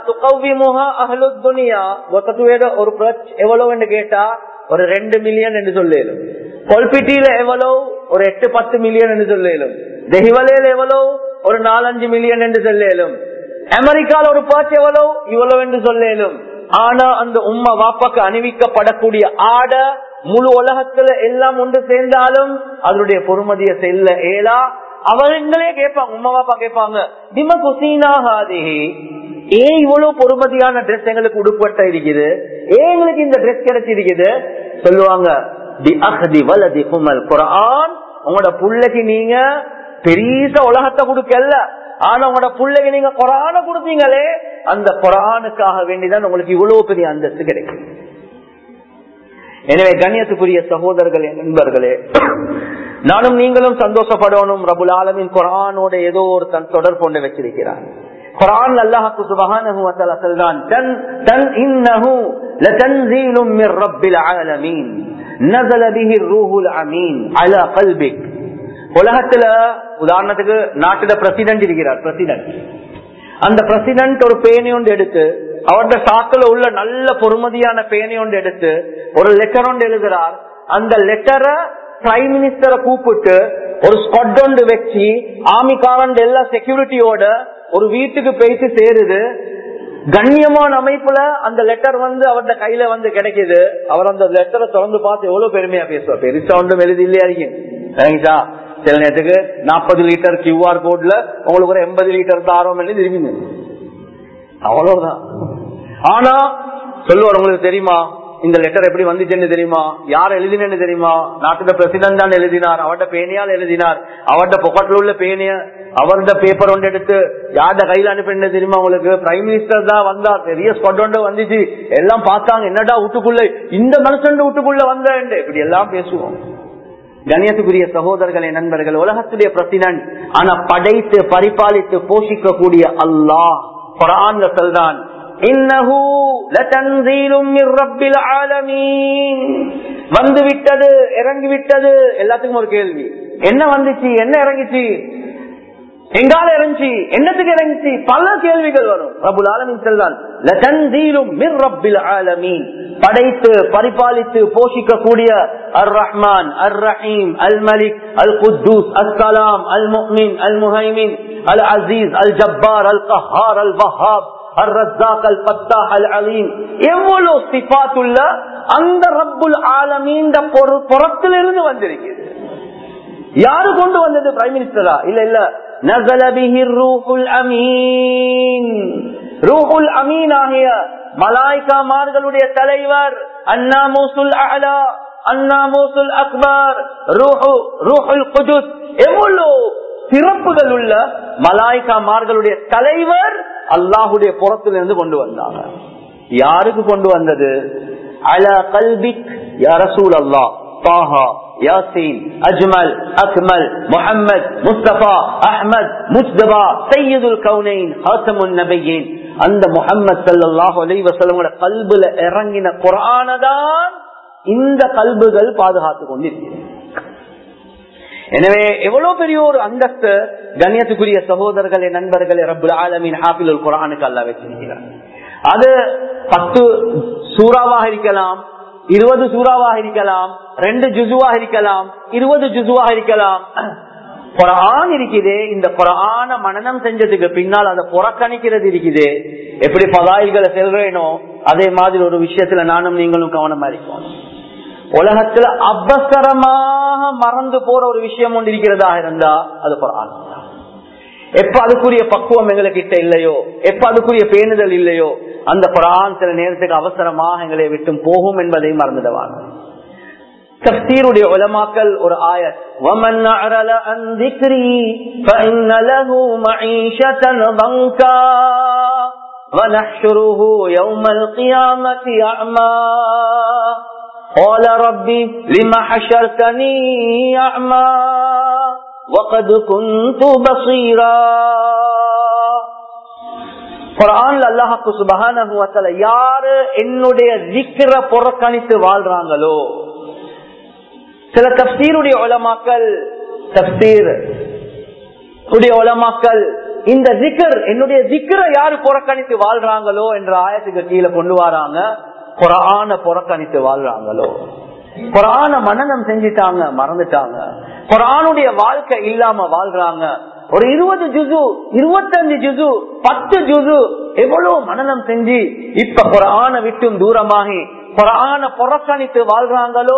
ஒரு எவ்வளவு என்று கேட்டா ஒரு ரெண்டு மில்லியன் என்று சொல்லும் கொல்பிட்டியில எவ்வளவு ஒரு எட்டு பத்து மில்லியன் என்று சொல்லும் தெஹிவலையில எவ்வளவு ஒரு நாலஞ்சு மில்லியன் என்று சொல்லும் அமெரிக்கால ஒரு பர்ச் எவ்வளவு இவ்வளவு என்று சொல்லும் ஆனா அந்த உம்மா வாப்பாக்கு அணிவிக்கப்படக்கூடிய ஆடை முழு உலகத்துல எல்லாம் ஒன்று சேர்ந்தாலும் அதனுடைய பொறுமதிய செல்ல ஏலா அவங்களே கேட்பாங்க உமா பாப்பா கேட்பாங்க திம குசீனாகாதே ஏன் இவ்வளவு பொறுமதியான ட்ரெஸ் எங்களுக்கு உடுப்பட்ட இருக்குது ஏன் எங்களுக்கு இந்த ட்ரெஸ் கிடைச்சிருக்குது சொல்லுவாங்க குரான் உங்களோட புள்ளைக்கு நீங்க பெரிய உலகத்தை கொடுக்கல ஆனா உங்களோட பிள்ளைக்கு நீங்க குரான கொடுத்தீங்களே அந்த குரானுக்காக வேண்டிதான் உங்களுக்கு இவ்வளவு பெரிய அந்தஸ்து கிடைக்கும் எனவே கண்ணியத்துக்குரிய சகோதரர்களே நண்பர்களே நானும் நீங்களும் சந்தோஷப்படணும் ரபுல் ஆலமின் குரானோட ஏதோ ஒரு தன் தொடர்பு கொண்டு வச்சிருக்கிறார் குரான் அல்லாஹுக்கு சுபஹானஹு வ தஆலா சொல்றான் தன் தன் இன்னஹு லதன்ஸீலும் மிர் ரப்பில் ஆலமீன் நஸல பிஹி ரூஹுல் அமீன் அலா கல்பிக் உலகத்துல உதாரணத்துக்கு நாட்டுல பிரசிடென்ட் இருக்கிறார் பிரசிடென்ட் அந்த பிரசிடென்ட் ஒரு பேனை ஒன்று எடுத்து அவருடைய சாக்குல உள்ள நல்ல பொறுமதியான பேனை ஒன்று எடுத்து ஒரு லெட்டர் ஒன்று எழுதுறார் அந்த லெட்டரை பிரைம் மினிஸ்டரை கூப்பிட்டு ஒரு ஸ்குவாட் ஒன்று வச்சு ஆமிக்காரன் எல்லா செக்யூரிட்டியோட ஒரு வீட்டுக்கு போயிட்டு சேருது கண்ணியமான அமைப்புல அந்த லெட்டர் வந்து அவருடைய கையில வந்து கிடைக்குது அவர் அந்த லெட்டரை திறந்து பார்த்து எவ்வளவு பெருமையா பேசுவார் பெருசா ஒன்றும் எழுதி இல்லையா இருக்கீங்க சில நேரத்துக்கு நாற்பது லிட்டர் கியூஆர் கோட்ல உங்களுக்கு ஒரு எண்பது லிட்டர் தாரோம் எழுதி திரும்பிங்க அவ்வளவுதான் ஆனா சொல்லுவார் உங்களுக்கு தெரியுமா இந்த லெட்டர் எப்படி வந்துச்சுன்னு தெரியுமா யார் எழுதினு தெரியுமா நாட்டுல பிரசிடன்ட் தான் எழுதினார் அவர்ட பேனியால் எழுதினார் அவர்ட பொக்கெட்ல உள்ள பேனிய அவர்த பேப்பர் ஒன்று எடுத்து யார்ட கையில அனுப்பின தெரியுமா உங்களுக்கு பிரைம் மினிஸ்டர் தான் வந்தார் பெரிய ஸ்குவாட் ஒன்று வந்துச்சு எல்லாம் பார்த்தாங்க என்னடா வீட்டுக்குள்ள இந்த மனுஷன் வீட்டுக்குள்ள வந்த இப்படி எல்லாம் பேசுவோம் கணியத்துக்குரிய சகோதரர்களே நண்பர்கள் உலகத்துடைய பிரசிடன் ஆனா படைத்து பரிபாலித்து போஷிக்கக்கூடிய அல்லாஹ் குரான்ல சொல்றான் வந்து விட்டது இறங்கி விட்டது எல்லாத்துக்கும் ஒரு கேள்வி என்ன வந்துச்சு என்ன இறங்கிச்சு எங்கால இறங்கிச்சு என்னத்துக்கு இறங்கிச்சு பல கேள்விகள் வரும் ரபுல் ஆலமின் செல்வான் படைத்து பரிபாலித்து போஷிக்கக்கூடிய அர் ரஹ்மான் அர் ரஹீம் அல் மலிக் அல் குத்தூஸ் அல் கலாம் அல் முஹ்மின் அல் முஹைமின் அல் அசீஸ் அல் ஜப்பார் அல் கஹார் அல் வஹாப் அல் ரஸாக் அல் ஃபத்தாஹ் அல் அலீம் எவ்வளவு சிபாத்துள்ள அந்த ரப்புல் ஆலமீன் புறத்திலிருந்து வந்திருக்கிறது யாரு கொண்டு வந்தது பிரைம் மினிஸ்டரா இல்ல இல்ல நசல பிஹி ரூஹுல் அமீன் ரூஹுல் அமீன் ஆகிய மலாய்காமார்களுடைய தலைவர் அண்ணா மூசுல் அலா அண்ணா மூசுல் அக்பர் ரூஹு ரூஹுல் குதுஸ் எவ்வளவு சிறப்புகள் உள்ள மலாய்காமார்களுடைய தலைவர் அல்லாஹுடைய புறத்திலிருந்து கொண்டு வந்தாங்க யாருக்கு கொண்டு வந்தது அல கல்பிக் யரசூல் அல்லாஹ் தாஹா யாசீன் அஜ்மல் அக்மல் முஹம்மத் முஸ்தபா அஹ்மத் முஸ்தபா சையதுல் கவுனைன் ஹாசமுன் நபியின் அந்த முஹம்மது சல்லாஹ் அலைவசலங்களோட கல்புல இறங்கின குரானதான் இந்த கல்புகள் பாதுகாத்து கொண்டிருக்கிறது எனவே எவ்வளவு பெரிய ஒரு அந்தஸ்து கண்ணியத்துக்குரிய சகோதரர்களே நண்பர்களே ரபுல் ஆலமின் ஹாபில் குரானுக்கு அல்ல வச்சிருக்கிறார் அது பத்து சூறாவாக இருக்கலாம் இருபது சூறாவாக இருக்கலாம் ரெண்டு ஜுசுவாக இருக்கலாம் இருபது ஜுசுவாக இருக்கலாம் குரான் இருக்குது இந்த குரான மனநம் செஞ்சதுக்கு பின்னால் அதை புறக்கணிக்கிறது இருக்குது எப்படி பதாயில்களை செல்றேனோ அதே மாதிரி ஒரு விஷயத்துல நானும் நீங்களும் கவனமா இருக்கோம் உலகத்துல அவசரமாக மறந்து போற ஒரு விஷயம் ஒன்று இருக்கிறதா இருந்தா அது குரான் எப்ப அதுக்குரிய பக்குவம் எங்களுக்கு இல்லையோ எப்ப அதுக்குரிய பேணுதல் இல்லையோ அந்த குரான் சில நேரத்துக்கு அவசரமாக எங்களை விட்டு போகும் என்பதை மறந்துடுவாங்க தப்சீருடைய உலமாக்கல் ஒரு ஆயத் وَمَنْ أَعْرَضَ عَنْ ذِكْرِي فَإِنَّ لَهُ مَعِيشَةً ضَنكًا وَنَحْشُرُهُ يَوْمَ الْقِيَامَةِ أَعْمَى قَالَ رَبِّ لِمَ حَشَرْتَنِي أَعْمَى وَقَدْ كُنْتُ بَصِيرًا குரான்ல அல்லாஹாக்கு சுபகான யாரு என்னுடைய திக்கிற புறக்கணித்து வாழ்றாங்களோ சில தப்சீருடைய உலமாக்கல் தப்சீர் உடைய உலமாக்கல் இந்த திக்கர் என்னுடைய திக்கரை யாரு புறக்கணித்து வாழ்றாங்களோ என்ற ஆயத்துக்கு கீழே கொண்டு வராங்க குரான புறக்கணித்து வாழ்றாங்களோ குரான மனநம் செஞ்சிட்டாங்க மறந்துட்டாங்க குரானுடைய வாழ்க்கை இல்லாம வாழ்றாங்க ஒரு இருபது ஜுசு இருபத்தஞ்சு ஜுசு பத்து ஜுசு எவ்வளவு மனநம் செஞ்சு இப்ப குரான விட்டும் தூரமாகி குரான புறக்கணித்து வாழ்றாங்களோ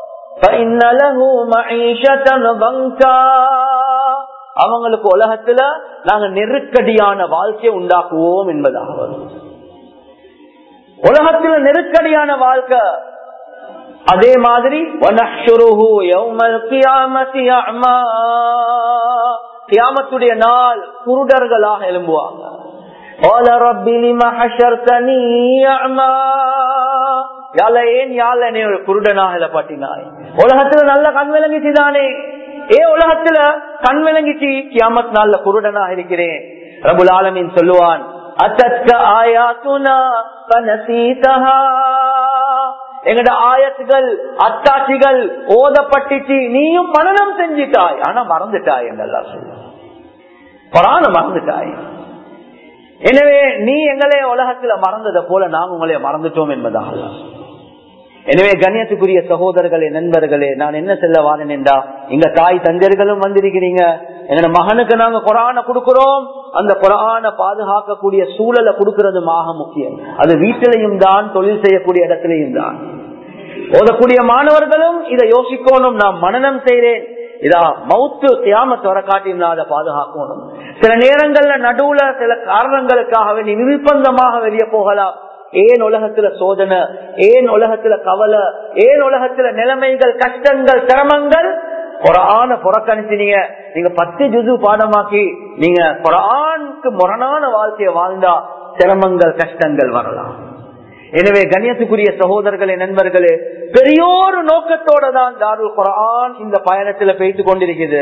அவங்களுக்கு உலகத்துல நாங்க நெருக்கடியான வாழ்க்கையை உண்டாக்குவோம் என்பதாக வரும் உலகத்துல நெருக்கடியான வாழ்க்கை அதே மாதிரி கியாமத்துடைய நாள் குருடர்களாக எழும்புவாங்க ஏன் யாழ் என்னை ஒரு குருடனாக பட்டினாய் உலகத்துல நல்ல கண் விளங்கிச்சுதானே ஏ உலகத்துல கண் விளங்கிச்சு கியாமத் நாள்ல குருடனாக இருக்கிறேன் ரபுல் ஆலமின் சொல்லுவான் அத்தற்க ஆயாத்துனா எங்கட ஆயத்துகள் அத்தாட்சிகள் ஓதப்பட்டுச்சு நீயும் மனநம் செஞ்சிட்டாய் ஆனா மறந்துட்டாய் என்றெல்லாம் சொல்லுவான் பரான மறந்துட்டாய் எனவே நீ எங்களே உலகத்துல மறந்ததை போல நாங்க உங்களை மறந்துட்டோம் என்பதாக எனவே கண்ணியத்துக்குரிய சகோதரர்களே நண்பர்களே நான் என்ன செல்ல வாரேன் என்றா எங்க தாய் தந்தையர்களும் வந்திருக்கிறீங்க எங்க மகனுக்கு நாங்க குரான கொடுக்கிறோம் அந்த குரான பாதுகாக்கக்கூடிய சூழலை கொடுக்கிறது மாக முக்கியம் அது வீட்டிலையும் தான் தொழில் செய்யக்கூடிய இடத்திலையும் தான் ஓதக்கூடிய மாணவர்களும் இதை யோசிக்கணும் நான் மனநம் செய்றேன் இதா மவுத்து தியாமத்து வர காட்டினா அதை பாதுகாக்கணும் சில நேரங்கள்ல நடுவுல சில காரணங்களுக்காக வேண்டி நிர்பந்தமாக வெளியே போகலாம் ஏன் உலகத்துல சோதனை ஏன் உலகத்துல கவலை ஏன் உலகத்துல நிலைமைகள் கஷ்டங்கள் சிரமங்கள் குரான புறக்கணிச்சினீங்க நீங்க பத்து ஜுது பாடமாக்கி நீங்க குரானுக்கு முரணான வாழ்க்கையை வாழ்ந்தா சிரமங்கள் கஷ்டங்கள் வரலாம் எனவே கண்ணியத்துக்குரிய சகோதரர்களே நண்பர்களே பெரியோரு நோக்கத்தோட தான் தாருல் குரான் இந்த பயணத்துல பேசிக் கொண்டிருக்குது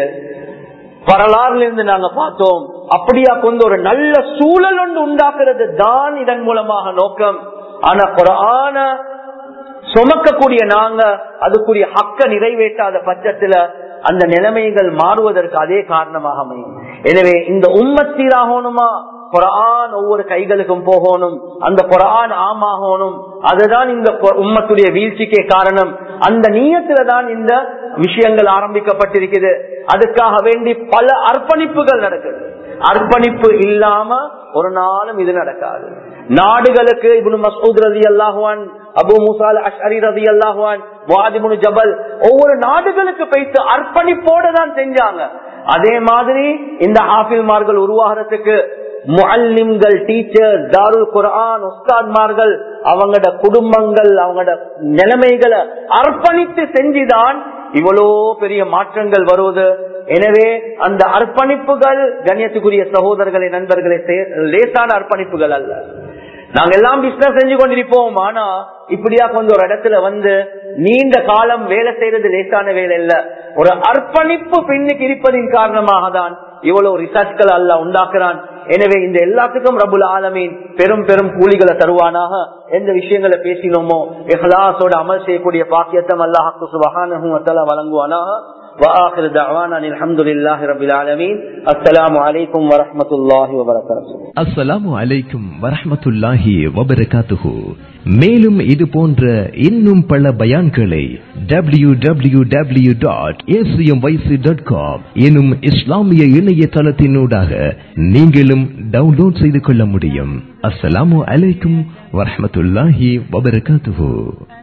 வரலாறுல இருந்து நாங்க பார்த்தோம் அப்படியா கொண்டு ஒரு நல்ல சூழல் ஒன்று உண்டாக்குறது தான் இதன் மூலமாக நோக்கம் ஆனா குரான சுமக்கக்கூடிய நாங்க அதுக்குரிய ஹக்க நிறைவேற்றாத பட்சத்துல அந்த நிலைமைகள் மாறுவதற்கு அதே காரணமாக அமையும் எனவே இந்த உம்மத்தீராகணுமா குரான் ஒவ்வொரு கைகளுக்கும் போகணும் அந்த குரான் ஆமாகணும் அதுதான் இந்த உம்மத்துடைய வீழ்ச்சிக்கே காரணம் அந்த நீயத்துல தான் இந்த விஷயங்கள் ஆரம்பிக்கப்பட்டிருக்குது அதுக்காக வேண்டி பல அர்ப்பணிப்புகள் நடக்குது அர்ப்பணிப்பு இல்லாம ஒரு நாளும் இது நடக்காது நாடுகளுக்கு இப்னு மசூத் ரதி அல்லாஹுவான் அபு முசால் அஷரி ரதி அல்லாஹுவான் வாதிபுனு ஜபல் ஒவ்வொரு நாடுகளுக்கு போயிட்டு அர்ப்பணிப்போட தான் செஞ்சாங்க அதே மாதிரி இந்த ஆபில்மார்கள் உருவாகிறதுக்கு முல்லிம்கள் டீச்சர் தாருல் குரான் உஸ்தாத்மார்கள் அவங்களோட குடும்பங்கள் அவங்களோட நிலைமைகளை அர்ப்பணித்து செஞ்சுதான் இவ்வளோ பெரிய மாற்றங்கள் வருவது எனவே அந்த அர்ப்பணிப்புகள் கண்ணியத்துக்குரிய சகோதரர்களை நண்பர்களை லேசான அர்ப்பணிப்புகள் அல்ல நாங்க எல்லாம் பிசினஸ் செஞ்சு கொண்டிருப்போம் ஆனா இப்படியா கொஞ்சம் ஒரு இடத்துல வந்து நீண்ட காலம் வேலை செய்யறது லேசான வேலை இல்ல ஒரு அர்ப்பணிப்பு பின்னுக்கு இருப்பதின் காரணமாக தான் இவ்வளவு ரிசர்ச்கள் அல்ல உண்டாக்குறான் எனவே இந்த எல்லாத்துக்கும் ரபுல் ஆலமீன் பெரும் பெரும் கூலிகளை தருவானாக எந்த விஷயங்களை பேசினோமோ எஹ்லாசோட அமல் செய்யக்கூடிய பாக்கியத்தம் அல்லாஹு சுபஹான வழங்குவானாக وآخر دعوانا الحمد لله رب العالمين السلام عليكم ورحمة الله وبركاته அஸ்ஸலாமு அலைக்கும் வரஹ்மத்துல்லாஹி வபரகாத்துஹு மேலும் இது போன்ற இன்னும் பல பயான்களை W W W dot dot com எனும் இஸ்லாமிய இணையதளத்தினூடாக நீங்களும் டவுன்லோட் செய்து கொள்ள முடியும் அஸ்ஸலாமு அலைக்கும் வரஹ்மத்துல்லாஹி வபரகாத்துஹு